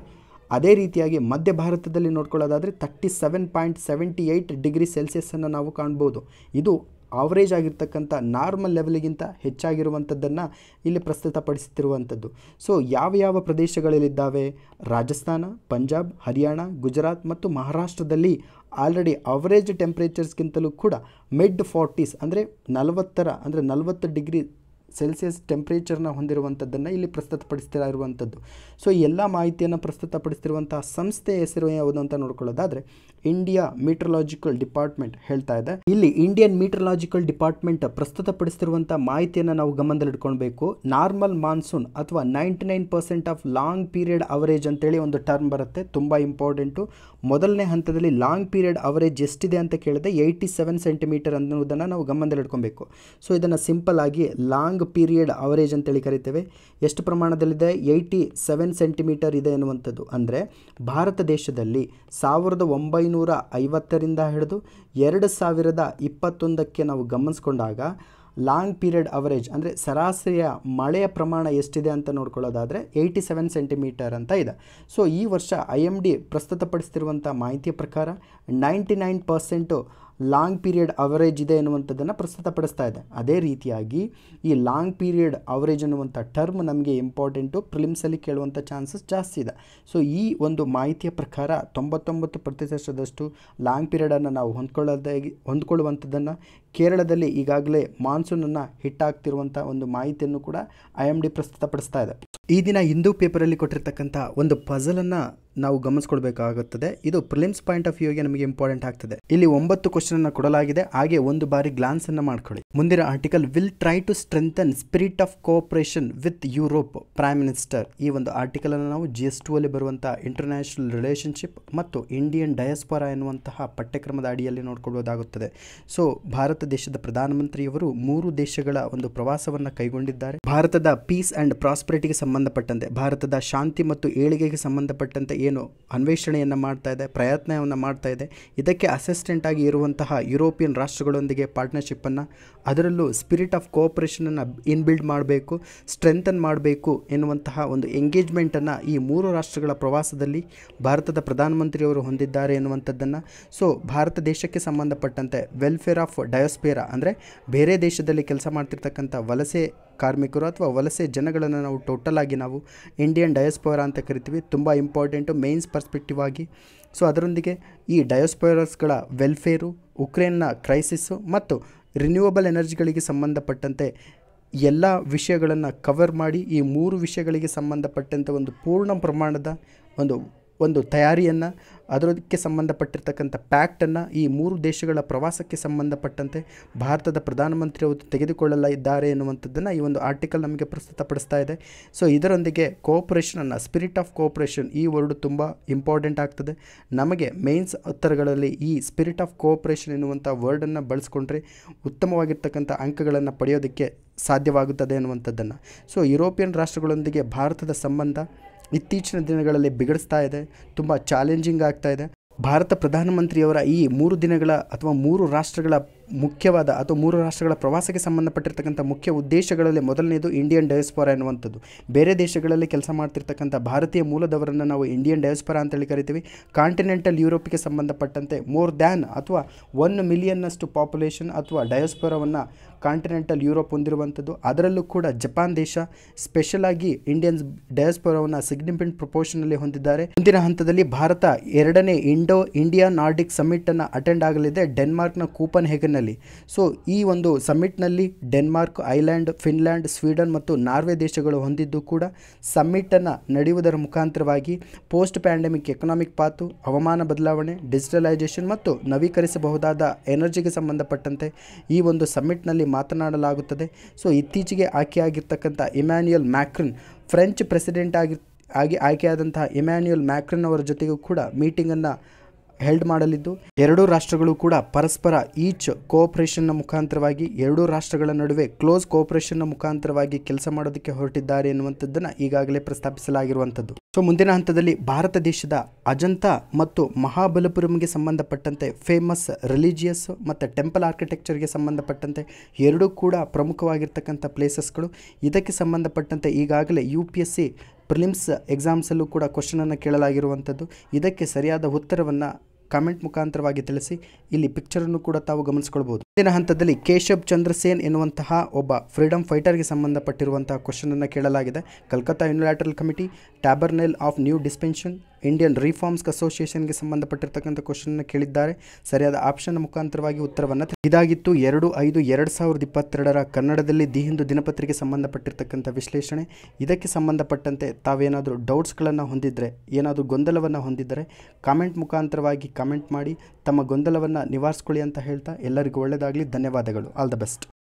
ಅದೇ ರೀತಿಯಾಗಿ ಮಧ್ಯ ಭಾರತದಲ್ಲಿ ನೋಡ್ಕೊಳ್ಳೋದಾದರೆ thirty seven point seventy eight degree ಸೆಲ್ಸಿಯಸ್ಸನ್ನು ನಾವು ಕಾಣ್ಬೋದು ಇದು ಆವರೇಜ್ ಆಗಿರ್ತಕ್ಕಂಥ ನಾರ್ಮಲ್ ಲೆವೆಲ್ಗಿಂತ ಹೆಚ್ಚಾಗಿರುವಂಥದ್ದನ್ನು ಇಲ್ಲಿ ಪ್ರಸ್ತುತಪಡಿಸುತ್ತಿರುವಂಥದ್ದು ಸೊ ಯಾವ ಯಾವ ಪ್ರದೇಶಗಳಲ್ಲಿದ್ದಾವೆ ರಾಜಸ್ಥಾನ ಪಂಜಾಬ್ ಹರಿಯಾಣ ಗುಜರಾತ್ ಮತ್ತು ಮಹಾರಾಷ್ಟ್ರದಲ್ಲಿ ಆಲ್ರೆಡಿ ಅವರೇಜ್ ಟೆಂಪ್ರೇಚರ್ಸ್ಗಿಂತಲೂ ಕೂಡ ಮಿಡ್ ಫಾರ್ಟೀಸ್ ಅಂದರೆ ನಲವತ್ತರ ಅಂದರೆ ನಲವತ್ತು ಡಿಗ್ರಿ ಸೆಲ್ಸಿಯಸ್ ಟೆಂಪ್ರೇಚರ್ನ ಹೊಂದಿರುವಂಥದ್ದನ್ನು ಇಲ್ಲಿ ಪ್ರಸ್ತುತಪಡಿಸ್ತಾ ಇರುವಂಥದ್ದು ಸೊ ಈ ಎಲ್ಲ ಮಾಹಿತಿಯನ್ನು ಪ್ರಸ್ತುತಪಡಿಸ್ತಿರುವಂಥ ಸಂಸ್ಥೆಯ ಹೆಸರು ಯಾವುದು ಅಂತ ನೋಡ್ಕೊಳ್ಳೋದಾದರೆ ಇಂಡಿಯಾ ಮೀಟ್ರಲಾಜಿಕಲ್ ಡಿಪಾರ್ಟ್ಮೆಂಟ್ ಹೇಳ್ತಾ ಇದೆ ಇಲ್ಲಿ ಇಂಡಿಯನ್ ಮೀಟ್ರಲಾಜಿಕಲ್ ಡಿಪಾರ್ಟ್ಮೆಂಟ್ ಪ್ರಸ್ತುತಪಡಿಸ್ತಿರುವಂಥ ಮಾಹಿತಿಯನ್ನು ನಾವು ಗಮನದಲ್ಲಿಟ್ಕೊಳ್ಬೇಕು ನಾರ್ಮಲ್ ಮಾನ್ಸೂನ್ ಅಥವಾ ninety nine percent of long period average ಅಂತೇಳಿ ಒಂದು ಟರ್ಮ್ ಬರುತ್ತೆ ತುಂಬ ಇಂಪಾರ್ಟೆಂಟು ಮೊದಲನೇ ಹಂತದಲ್ಲಿ ಲಾಂಗ್ ಪೀರಿಯಡ್ ಅವರೇಜ್ ಎಷ್ಟಿದೆ ಅಂತ ಕೇಳಿದೆ ಏಯ್ಟಿ ಸೆವೆನ್ ಸೆಂಟಿಮೀಟರ್ ಅನ್ನೋದನ್ನು ನಾವು ಗಮನದಲ್ಲಿಟ್ಕೊಬೇಕು ಸೊ ಇದನ್ನು ಸಿಂಪಲ್ ಆಗಿ ಲಾಂಗ್ ಪೀರಿಯಡ್ ಅವರೇಜ್ ಅಂತೇಳಿ ಕರಿತೇವೆ ಎಷ್ಟು ಪ್ರಮಾಣದಲ್ಲಿದೆ ಏಯ್ಟಿ ಸೆವೆನ್ ಸೆಂಟಿಮೀಟರ್ ಇದೆ ಎನ್ನುವಂಥದ್ದು ಅಂದರೆ ಭಾರತ ದೇಶದಲ್ಲಿ ಸಾವಿರದ ಒಂಬೈನೂರ ಐವತ್ತರಿಂದ ಹಿಡಿದು ಎರಡು ಸಾವಿರದ ಇಪ್ಪತ್ತೊಂದಕ್ಕೆ ನಾವು ಗಮನಿಸ್ಕೊಂಡಾಗ ಲಾಂಗ್ ಪೀರಿಯಡ್ ಅವರೇಜ್ ಅಂದರೆ ಸರಾಸರಿಯ ಮಳೆಯ ಪ್ರಮಾಣ ಎಷ್ಟಿದೆ ಅಂತ ನೋಡ್ಕೊಳ್ಳೋದಾದರೆ ಏಯ್ಟಿ ಸೆವೆನ್ ಸೆಂಟಿಮೀಟರ್ ಅಂತ ಇದೆ ಸೊ ಈ ವರ್ಷ ಐ ಎಮ್ ಡಿ ಪ್ರಸ್ತುತಪಡಿಸ್ತಿರುವಂಥ ಮಾಹಿತಿಯ ಪ್ರಕಾರ ninety nine percent long period average ಇದೆ ಎನ್ನುವಂಥದ್ದನ್ನು ಪ್ರಸ್ತುತಪಡಿಸ್ತಾ ಇದೆ ಅದೇ ರೀತಿಯಾಗಿ ಈ ಲಾಂಗ್ ಪೀರಿಯಡ್ ಅವರೇಜ್ ಅನ್ನುವಂಥ ಟರ್ಮ್ ನಮಗೆ ಇಂಪಾರ್ಟೆಂಟು ಪ್ರಿಲಿಮ್ಸಲ್ಲಿ ಕೇಳುವಂಥ ಚಾನ್ಸಸ್ ಜಾಸ್ತಿ ಇದೆ ಸೊ ಈ ಒಂದು ಮಾಹಿತಿಯ ಪ್ರಕಾರ ತೊಂಬತ್ತೊಂಬತ್ತು ಪ್ರತಿಶತದಷ್ಟು ಲಾಂಗ್ ಪೀರಿಯಡನ್ನು ನಾವು ಹೊಂದ್ಕೊಳ್ಳೋದಾಗಿ ಹೊಂದ್ಕೊಳ್ಳುವಂಥದ್ದನ್ನು ಕೇರಳದಲ್ಲಿ ಈಗಾಗಲೇ ಮಾನ್ಸೂನನ್ನು ಹಿಟ್ಟಾಗ್ತಿರುವಂಥ ಒಂದು ಮಾಹಿತಿಯನ್ನು ಕೂಡ ಐ ಎಮ್ ಡಿ ಪ್ರಸ್ತುತಪಡಿಸ್ತಾ ಇದೆ ಈ ದಿನ ಹಿಂದೂ ಪೇಪರಲ್ಲಿ ಕೊಟ್ಟಿರ್ತಕ್ಕಂಥ ಒಂದು ಪಜಲನ್ನು ನಾವು ಗಮನಿಸ್ಕೊಳ್ಬೇಕಾಗುತ್ತದೆ ಇದು ಪ್ರಿಲಿಮ್ಸ್ ಪಾಯಿಂಟ್ ಆಫ್ ವ್ಯೂಗೆ ನಮಗೆ ಇಂಪಾರ್ಟೆಂಟ್ ಆಗ್ತದೆ ಇಲ್ಲಿ ಒಂಬತ್ತು ಕ್ವಶನ್ ಅನ್ನು ಕೊಡಲಾಗಿದೆ ಹಾಗೆ ಒಂದು ಬಾರಿ ಗ್ಲಾನ್ಸ್ ಅನ್ನು ಮಾಡ್ಕೊಳ್ಳಿ ಮುಂದಿನ article will try to strengthen spirit of cooperation with Europe prime minister ಈ ಒಂದು ಆರ್ಟಿಕಲ್ ಅನ್ನು ನಾವು ಜಿ ಎಸ್ ಟು ಅಲ್ಲಿ ಬರುವಂತಹ ಇಂಟರ್ನ್ಯಾಷನಲ್ ರಿಲೇಶನ್ಶಿಪ್ ಮತ್ತು ಇಂಡಿಯನ್ ಡಯಸ್ಪೊರಾ ಎನ್ನುವಂತಹ ಪಠ್ಯಕ್ರಮದ ಅಡಿಯಲ್ಲಿ ನೋಡ್ಕೊಳ್ಳೋದಾಗುತ್ತದೆ ಸೊ ಭಾರತ ದೇಶದ ಪ್ರಧಾನಮಂತ್ರಿಯವರು ಮೂರು ದೇಶಗಳ ಒಂದು ಪ್ರವಾಸವನ್ನು ಕೈಗೊಂಡಿದ್ದಾರೆ ಭಾರತದ ಪೀಸ್ ಅಂಡ್ ಪ್ರಾಸ್ಪರಿಟಿಗೆ ಸಂಬಂಧಪಟ್ಟಂತೆ ಭಾರತದ ಶಾಂತಿ ಮತ್ತು ಏಳಿಗೆಗೆ ಸಂಬಂಧಪಟ್ಟಂತೆ ಏನು ಅನ್ವೇಷಣೆಯನ್ನು ಮಾಡ್ತಾ ಇದೆ ಪ್ರಯತ್ನವನ್ನು ಮಾಡ್ತಾ ಇದೆ ಇದಕ್ಕೆ ಅಸಿಸ್ಟೆಂಟ್ ಆಗಿ ಇರುವಂತಹ ಯುರೋಪಿಯನ್ ರಾಷ್ಟ್ರಗಳೊಂದಿಗೆ ಪಾರ್ಟ್ನರ್ಶಿಪ್ಪನ್ನು ಅದರಲ್ಲೂ ಸ್ಪಿರಿಟ್ ಆಫ್ ಕೋಆಪರೇಷನನ್ನು ಇನ್ಬಿಲ್ಡ್ ಮಾಡಬೇಕು ಸ್ಟ್ರೆಂಥನ್ ಮಾಡಬೇಕು ಎನ್ನುವಂತಹ ಒಂದು ಎಂಗೇಜ್ಮೆಂಟನ್ನು ಈ ಮೂರು ರಾಷ್ಟ್ರಗಳ ಪ್ರವಾಸದಲ್ಲಿ ಭಾರತದ ಪ್ರಧಾನಮಂತ್ರಿಯವರು ಹೊಂದಿದ್ದಾರೆ ಎನ್ನುವಂಥದ್ದನ್ನು ಸೊ ಭಾರತ ದೇಶಕ್ಕೆ ಸಂಬಂಧಪಟ್ಟಂತೆ ವೆಲ್ಫೇರ್ ಆಫ್ ಡಯೋಸ್ಪೇರಾ ಅಂದರೆ ಬೇರೆ ದೇಶದಲ್ಲಿ ಕೆಲಸ ಮಾಡ್ತಿರ್ತಕ್ಕಂಥ ವಲಸೆ ಕಾರ್ಮಿಕರು ಅಥವಾ ವಲಸೆ ಜನಗಳನ್ನು ನಾವು ಟೋಟಲ್ ಆಗಿ ನಾವು ಇಂಡಿಯನ್ ಡಯೋಸ್ಪೋರಾ ಅಂತ ಕರಿತೀವಿ ತುಂಬ ಇಂಪಾರ್ಟೆಂಟು ಮೇನ್ಸ್ ಪರ್ಸ್ಪೆಕ್ಟಿವ್ ಆಗಿ ಸೊ ಅದರೊಂದಿಗೆ ಈ ಡಯೋಸ್ಪೋರಸ್ಗಳ ವೆಲ್ಫೇರು ಉಕ್ರೇನ್ನ ಕ್ರೈಸಿಸ್ಸು ಮತ್ತು ರಿನ್ಯೂವಬಲ್ ಎನರ್ಜಿಗಳಿಗೆ ಸಂಬಂಧಪಟ್ಟಂತೆ ಎಲ್ಲ ವಿಷಯಗಳನ್ನು ಕವರ್ ಮಾಡಿ ಈ ಮೂರು ವಿಷಯಗಳಿಗೆ ಸಂಬಂಧಪಟ್ಟಂತೆ ಒಂದು ಪೂರ್ಣ ಪ್ರಮಾಣದ ಒಂದು ಒಂದು ತಯಾರಿಯನ್ನು ಅದಕ್ಕೆ ಸಂಬಂಧಪಟ್ಟಿರ್ತಕ್ಕಂಥ ಪ್ಯಾಕ್ಟನ್ನು ಈ ಮೂರು ದೇಶಗಳ ಪ್ರವಾಸಕ್ಕೆ ಸಂಬಂಧಪಟ್ಟಂತೆ ಭಾರತದ ಪ್ರಧಾನಮಂತ್ರಿಯವರು ತೆಗೆದುಕೊಳ್ಳಲಿದ್ದಾರೆ ಎನ್ನುವಂಥದ್ದನ್ನು ಈ ಒಂದು ಆರ್ಟಿಕಲ್ ನಮಗೆ ಪ್ರಸ್ತುತಪಡಿಸ್ತಾ ಇದೆ ಸೊ ಇದರೊಂದಿಗೆ ಕೋಆಪರೇಷನನ್ನು ಸ್ಪಿರಿಟ್ ಆಫ್ ಕೋಆಪರೇಷನ್ ಈ ವರ್ಡ್ ತುಂಬ ಇಂಪಾರ್ಟೆಂಟ್ ಆಗ್ತದೆ ನಮಗೆ ಮೇನ್ಸ್ ಉತ್ತರಗಳಲ್ಲಿ ಈ ಸ್ಪಿರಿಟ್ ಆಫ್ ಕೋಆಪರೇಷನ್ ಎನ್ನುವಂಥ ವರ್ಡನ್ನು ಬಳಸ್ಕೊಂಡ್ರೆ ಉತ್ತಮವಾಗಿರ್ತಕ್ಕಂಥ ಅಂಕಗಳನ್ನು ಪಡೆಯೋದಕ್ಕೆ ಸಾಧ್ಯವಾಗುತ್ತದೆ ಅನ್ನುವಂಥದ್ದನ್ನು ಸೊ ಯುರೋಪಿಯನ್ ರಾಷ್ಟ್ರಗಳೊಂದಿಗೆ ಭಾರತದ ಸಂಬಂಧ ಇತ್ತೀಚಿನ ದಿನಗಳಲ್ಲಿ ಬಿಗಡಿಸ್ತಾ ಇದೆ ತುಂಬ ಚಾಲೆಂಜಿಂಗ್ ಆಗ್ತಾ ಇದೆ ಭಾರತ ಪ್ರಧಾನಮಂತ್ರಿಯವರ ಈ ಮೂರು ದಿನಗಳ ಅಥವಾ ಮೂರು ರಾಷ್ಟ್ರಗಳ ಮುಖ್ಯವಾದ ಅಥವಾ ಮೂರು ರಾಷ್ಟ್ರಗಳ ಪ್ರವಾಸಕ್ಕೆ ಸಂಬಂಧಪಟ್ಟಿರ್ತಕ್ಕಂಥ ಮುಖ್ಯ ಉದ್ದೇಶಗಳಲ್ಲಿ ಮೊದಲನೇದು ಇಂಡಿಯನ್ ಡಯೋಸ್ಪೊರಾ ಎನ್ನುವಂಥದ್ದು ಬೇರೆ ದೇಶಗಳಲ್ಲಿ ಕೆಲಸ ಮಾಡ್ತಿರ್ತಕ್ಕಂಥ ಭಾರತೀಯ ಮೂಲದವರನ್ನು ನಾವು ಇಂಡಿಯನ್ ಡಯೋಸ್ಪೊರಾ ಅಂತೇಳಿ ಕರಿತೀವಿ ಕಾಂಟಿನೆಂಟಲ್ ಯುರೋಪಿಗೆ ಸಂಬಂಧಪಟ್ಟಂತೆ ಮೋರ್ ದ್ಯಾನ್ ಅಥವಾ ಒನ್ ಮಿಲಿಯನ್ನಷ್ಟು ಪಾಪ್ಯುಲೇಷನ್ ಅಥವಾ ಡಯೋಸ್ಪೊರಾವನ್ನು ಕಾಂಟಿನೆಂಟಲ್ ಯುರೋಪ್ ಹೊಂದಿರುವಂಥದ್ದು ಅದರಲ್ಲೂ ಕೂಡ ಜಪಾನ್ ದೇಶ ಸ್ಪೆಷಲ್ ಆಗಿ ಇಂಡಿಯನ್ಸ್ ಡಯೋಸ್ಪೊರಾವನ್ನು ಸಿಗ್ನಿಫಿಕೆಂಟ್ ಪ್ರಪೋರ್ಷನಲ್ಲಿ ಹೊಂದಿದ್ದಾರೆ ಮುಂದಿನ ಹಂತದಲ್ಲಿ ಭಾರತ ಎರಡನೇ ಇಂಡೋ ಇಂಡಿಯಾ ನಾರ್ಡಿಕ್ ಸಮ್ಮಿಟನ್ನು ಅಟೆಂಡ್ ಆಗಲಿದೆ ಡೆನ್ಮಾರ್ಕ್ನ ಕೂಪನ್ ಹೇಗನ್ನಲ್ಲಿ ಸೊ ಈ ಒಂದು ಸಮ್ಮಿಟ್ನಲ್ಲಿ ಡೆನ್ಮಾರ್ಕ್ ಐಲ್ಯಾಂಡ್ ಫಿನ್ಲ್ಯಾಂಡ್ ಸ್ವೀಡನ್ ಮತ್ತು ನಾರ್ವೆ ದೇಶಗಳು ಹೊಂದಿದ್ದು ಕೂಡ ಸಮ್ಮಿಟನ್ನು ನಡೆಯುವುದರ ಮುಖಾಂತರವಾಗಿ ಪೋಸ್ಟ್ ಪ್ಯಾಂಡಮಿಕ್ ಎಕನಾಮಿಕ್ ಪಾತು ಹವಾಮಾನ ಬದಲಾವಣೆ ಡಿಜಿಟಲೈಸೇಷನ್ ಮತ್ತು ನವೀಕರಿಸಬಹುದಾದ ಎನರ್ಜಿಗೆ ಸಂಬಂಧಪಟ್ಟಂತೆ ಈ ಒಂದು ಸಮ್ಮಿಟ್ನಲ್ಲಿ ಮಾತನಾಡಲಾಗುತ್ತದೆ ಸೊ ಇತ್ತೀಚೆಗೆ ಆಯ್ಕೆಯಾಗಿರ್ತಕ್ಕಂಥ ಇಮ್ಯಾನ್ಯುಯಲ್ ಮ್ಯಾಕ್ರನ್ ಫ್ರೆಂಚ್ ಪ್ರೆಸಿಡೆಂಟ್ ಆಗಿ ಆಗಿ ಆಯ್ಕೆಯಾದಂತಹ ಇಮ್ಯಾನ್ಯುಯಲ್ ಮ್ಯಾಕ್ರನ್ ಅವರ ಜೊತೆಗೂ ಕೂಡ ಮೀಟಿಂಗನ್ನು ಹೆಲ್ಡ್ ಮಾಡಲಿದ್ದು ಎರಡೂ ರಾಷ್ಟ್ರಗಳು ಕೂಡ ಪರಸ್ಪರ ಈಚ್ ಕೋಆಪರೇಷನ್ನ ಮುಖಾಂತರವಾಗಿ ಎರಡೂ ರಾಷ್ಟ್ರಗಳ ನಡುವೆ ಕ್ಲೋಸ್ ಕೋಆಪರೇಷನ್ನ ಮುಖಾಂತರವಾಗಿ ಕೆಲಸ ಮಾಡೋದಕ್ಕೆ ಹೊರಟಿದ್ದಾರೆ ಎನ್ನುವಂಥದ್ದನ್ನು ಈಗಾಗಲೇ ಪ್ರಸ್ತಾಪಿಸಲಾಗಿರುವಂಥದ್ದು ಸೊ ಮುಂದಿನ ಹಂತದಲ್ಲಿ ಭಾರತ ದೇಶದ ಅಜಂತ ಮತ್ತು ಮಹಾಬಲಪುರಂಗೆ ಸಂಬಂಧಪಟ್ಟಂತೆ ಫೇಮಸ್ ರಿಲಿಜಿಯಸ್ ಮತ್ತು ಟೆಂಪಲ್ ಆರ್ಕಿಟೆಕ್ಚರ್ಗೆ ಸಂಬಂಧಪಟ್ಟಂತೆ ಎರಡೂ ಕೂಡ ಪ್ರಮುಖವಾಗಿರ್ತಕ್ಕಂಥ ಪ್ಲೇಸಸ್ಗಳು ಇದಕ್ಕೆ ಸಂಬಂಧಪಟ್ಟಂತೆ ಈಗಾಗಲೇ U P S C prelims ಎಕ್ಸಾಮ್ಸಲ್ಲೂ ಕೂಡ ಕ್ವಶನನ್ನು ಕೇಳಲಾಗಿರುವಂಥದ್ದು ಇದಕ್ಕೆ ಸರಿಯಾದ ಉತ್ತರವನ್ನು ಕಾಮೆಂಟ್ ಮುಖಾಂತರವಾಗಿ ತಿಳಿಸಿ ಇಲ್ಲಿ ಪಿಕ್ಚರನ್ನು ಕೂಡ ತಾವು ಗಮನಿಸ್ಕೊಳ್ಬೋದು ಮುಂದಿನ ಹಂತದಲ್ಲಿ ಕೇಶವ್ ಚಂದ್ರಸೇನ್ ಎನ್ನುವಂತಹ ಒಬ್ಬ ಫ್ರೀಡಮ್ ಫೈಟರ್ಗೆ ಸಂಬಂಧಪಟ್ಟಿರುವಂತಹ ಕ್ವಶನನ್ನು ಕೇಳಲಾಗಿದೆ Calcutta unilateral committee tabernacle of new dispensation Indian reforms ಅಸೋಸಿಯೇಷನ್ಗೆ ಸಂಬಂಧಪಟ್ಟಿರ್ತಕ್ಕಂಥ ಕ್ವಶನ್ನ ಕೇಳಿದ್ದಾರೆ ಸರಿಯಾದ ಆಪ್ಷನ್ ಮುಖಾಂತರವಾಗಿ ಉತ್ತರವನ್ನು ತಿ- ಇದಾಗಿತ್ತು ಎರಡು ಐದು ಎರಡು ಸಾವಿರದ ಇಪ್ಪತ್ತೆರಡರ ಕನ್ನಡದಲ್ಲಿ ದಿ ಹಿಂದೂ ದಿನಪತ್ರಿಕೆ ಸಂಬಂಧಪಟ್ಟಿರ್ತಕ್ಕಂಥ ವಿಶ್ಲೇಷಣೆ ಇದಕ್ಕೆ ಸಂಬಂಧಪಟ್ಟಂತೆ ತಾವೇನಾದರೂ ಡೌಟ್ಸ್ಗಳನ್ನು ಹೊಂದಿದ್ದರೆ ಏನಾದರೂ ಗೊಂದಲವನ್ನು ಹೊಂದಿದ್ದರೆ ಕಾಮೆಂಟ್ ಮುಖಾಂತರವಾಗಿ ಕಾಮೆಂಟ್ ಮಾಡಿ ತಮ್ಮ ಗೊಂದಲವನ್ನು ನಿವಾರಿಸ್ಕೊಳ್ಳಿ ಅಂತ ಹೇಳ್ತಾ ಎಲ್ಲರಿಗೂ ಒಳ್ಳೆಯದಾಗಲಿ ಧನ್ಯವಾದಗಳು ಆಲ್ ದ ಬೆಸ್ಟ್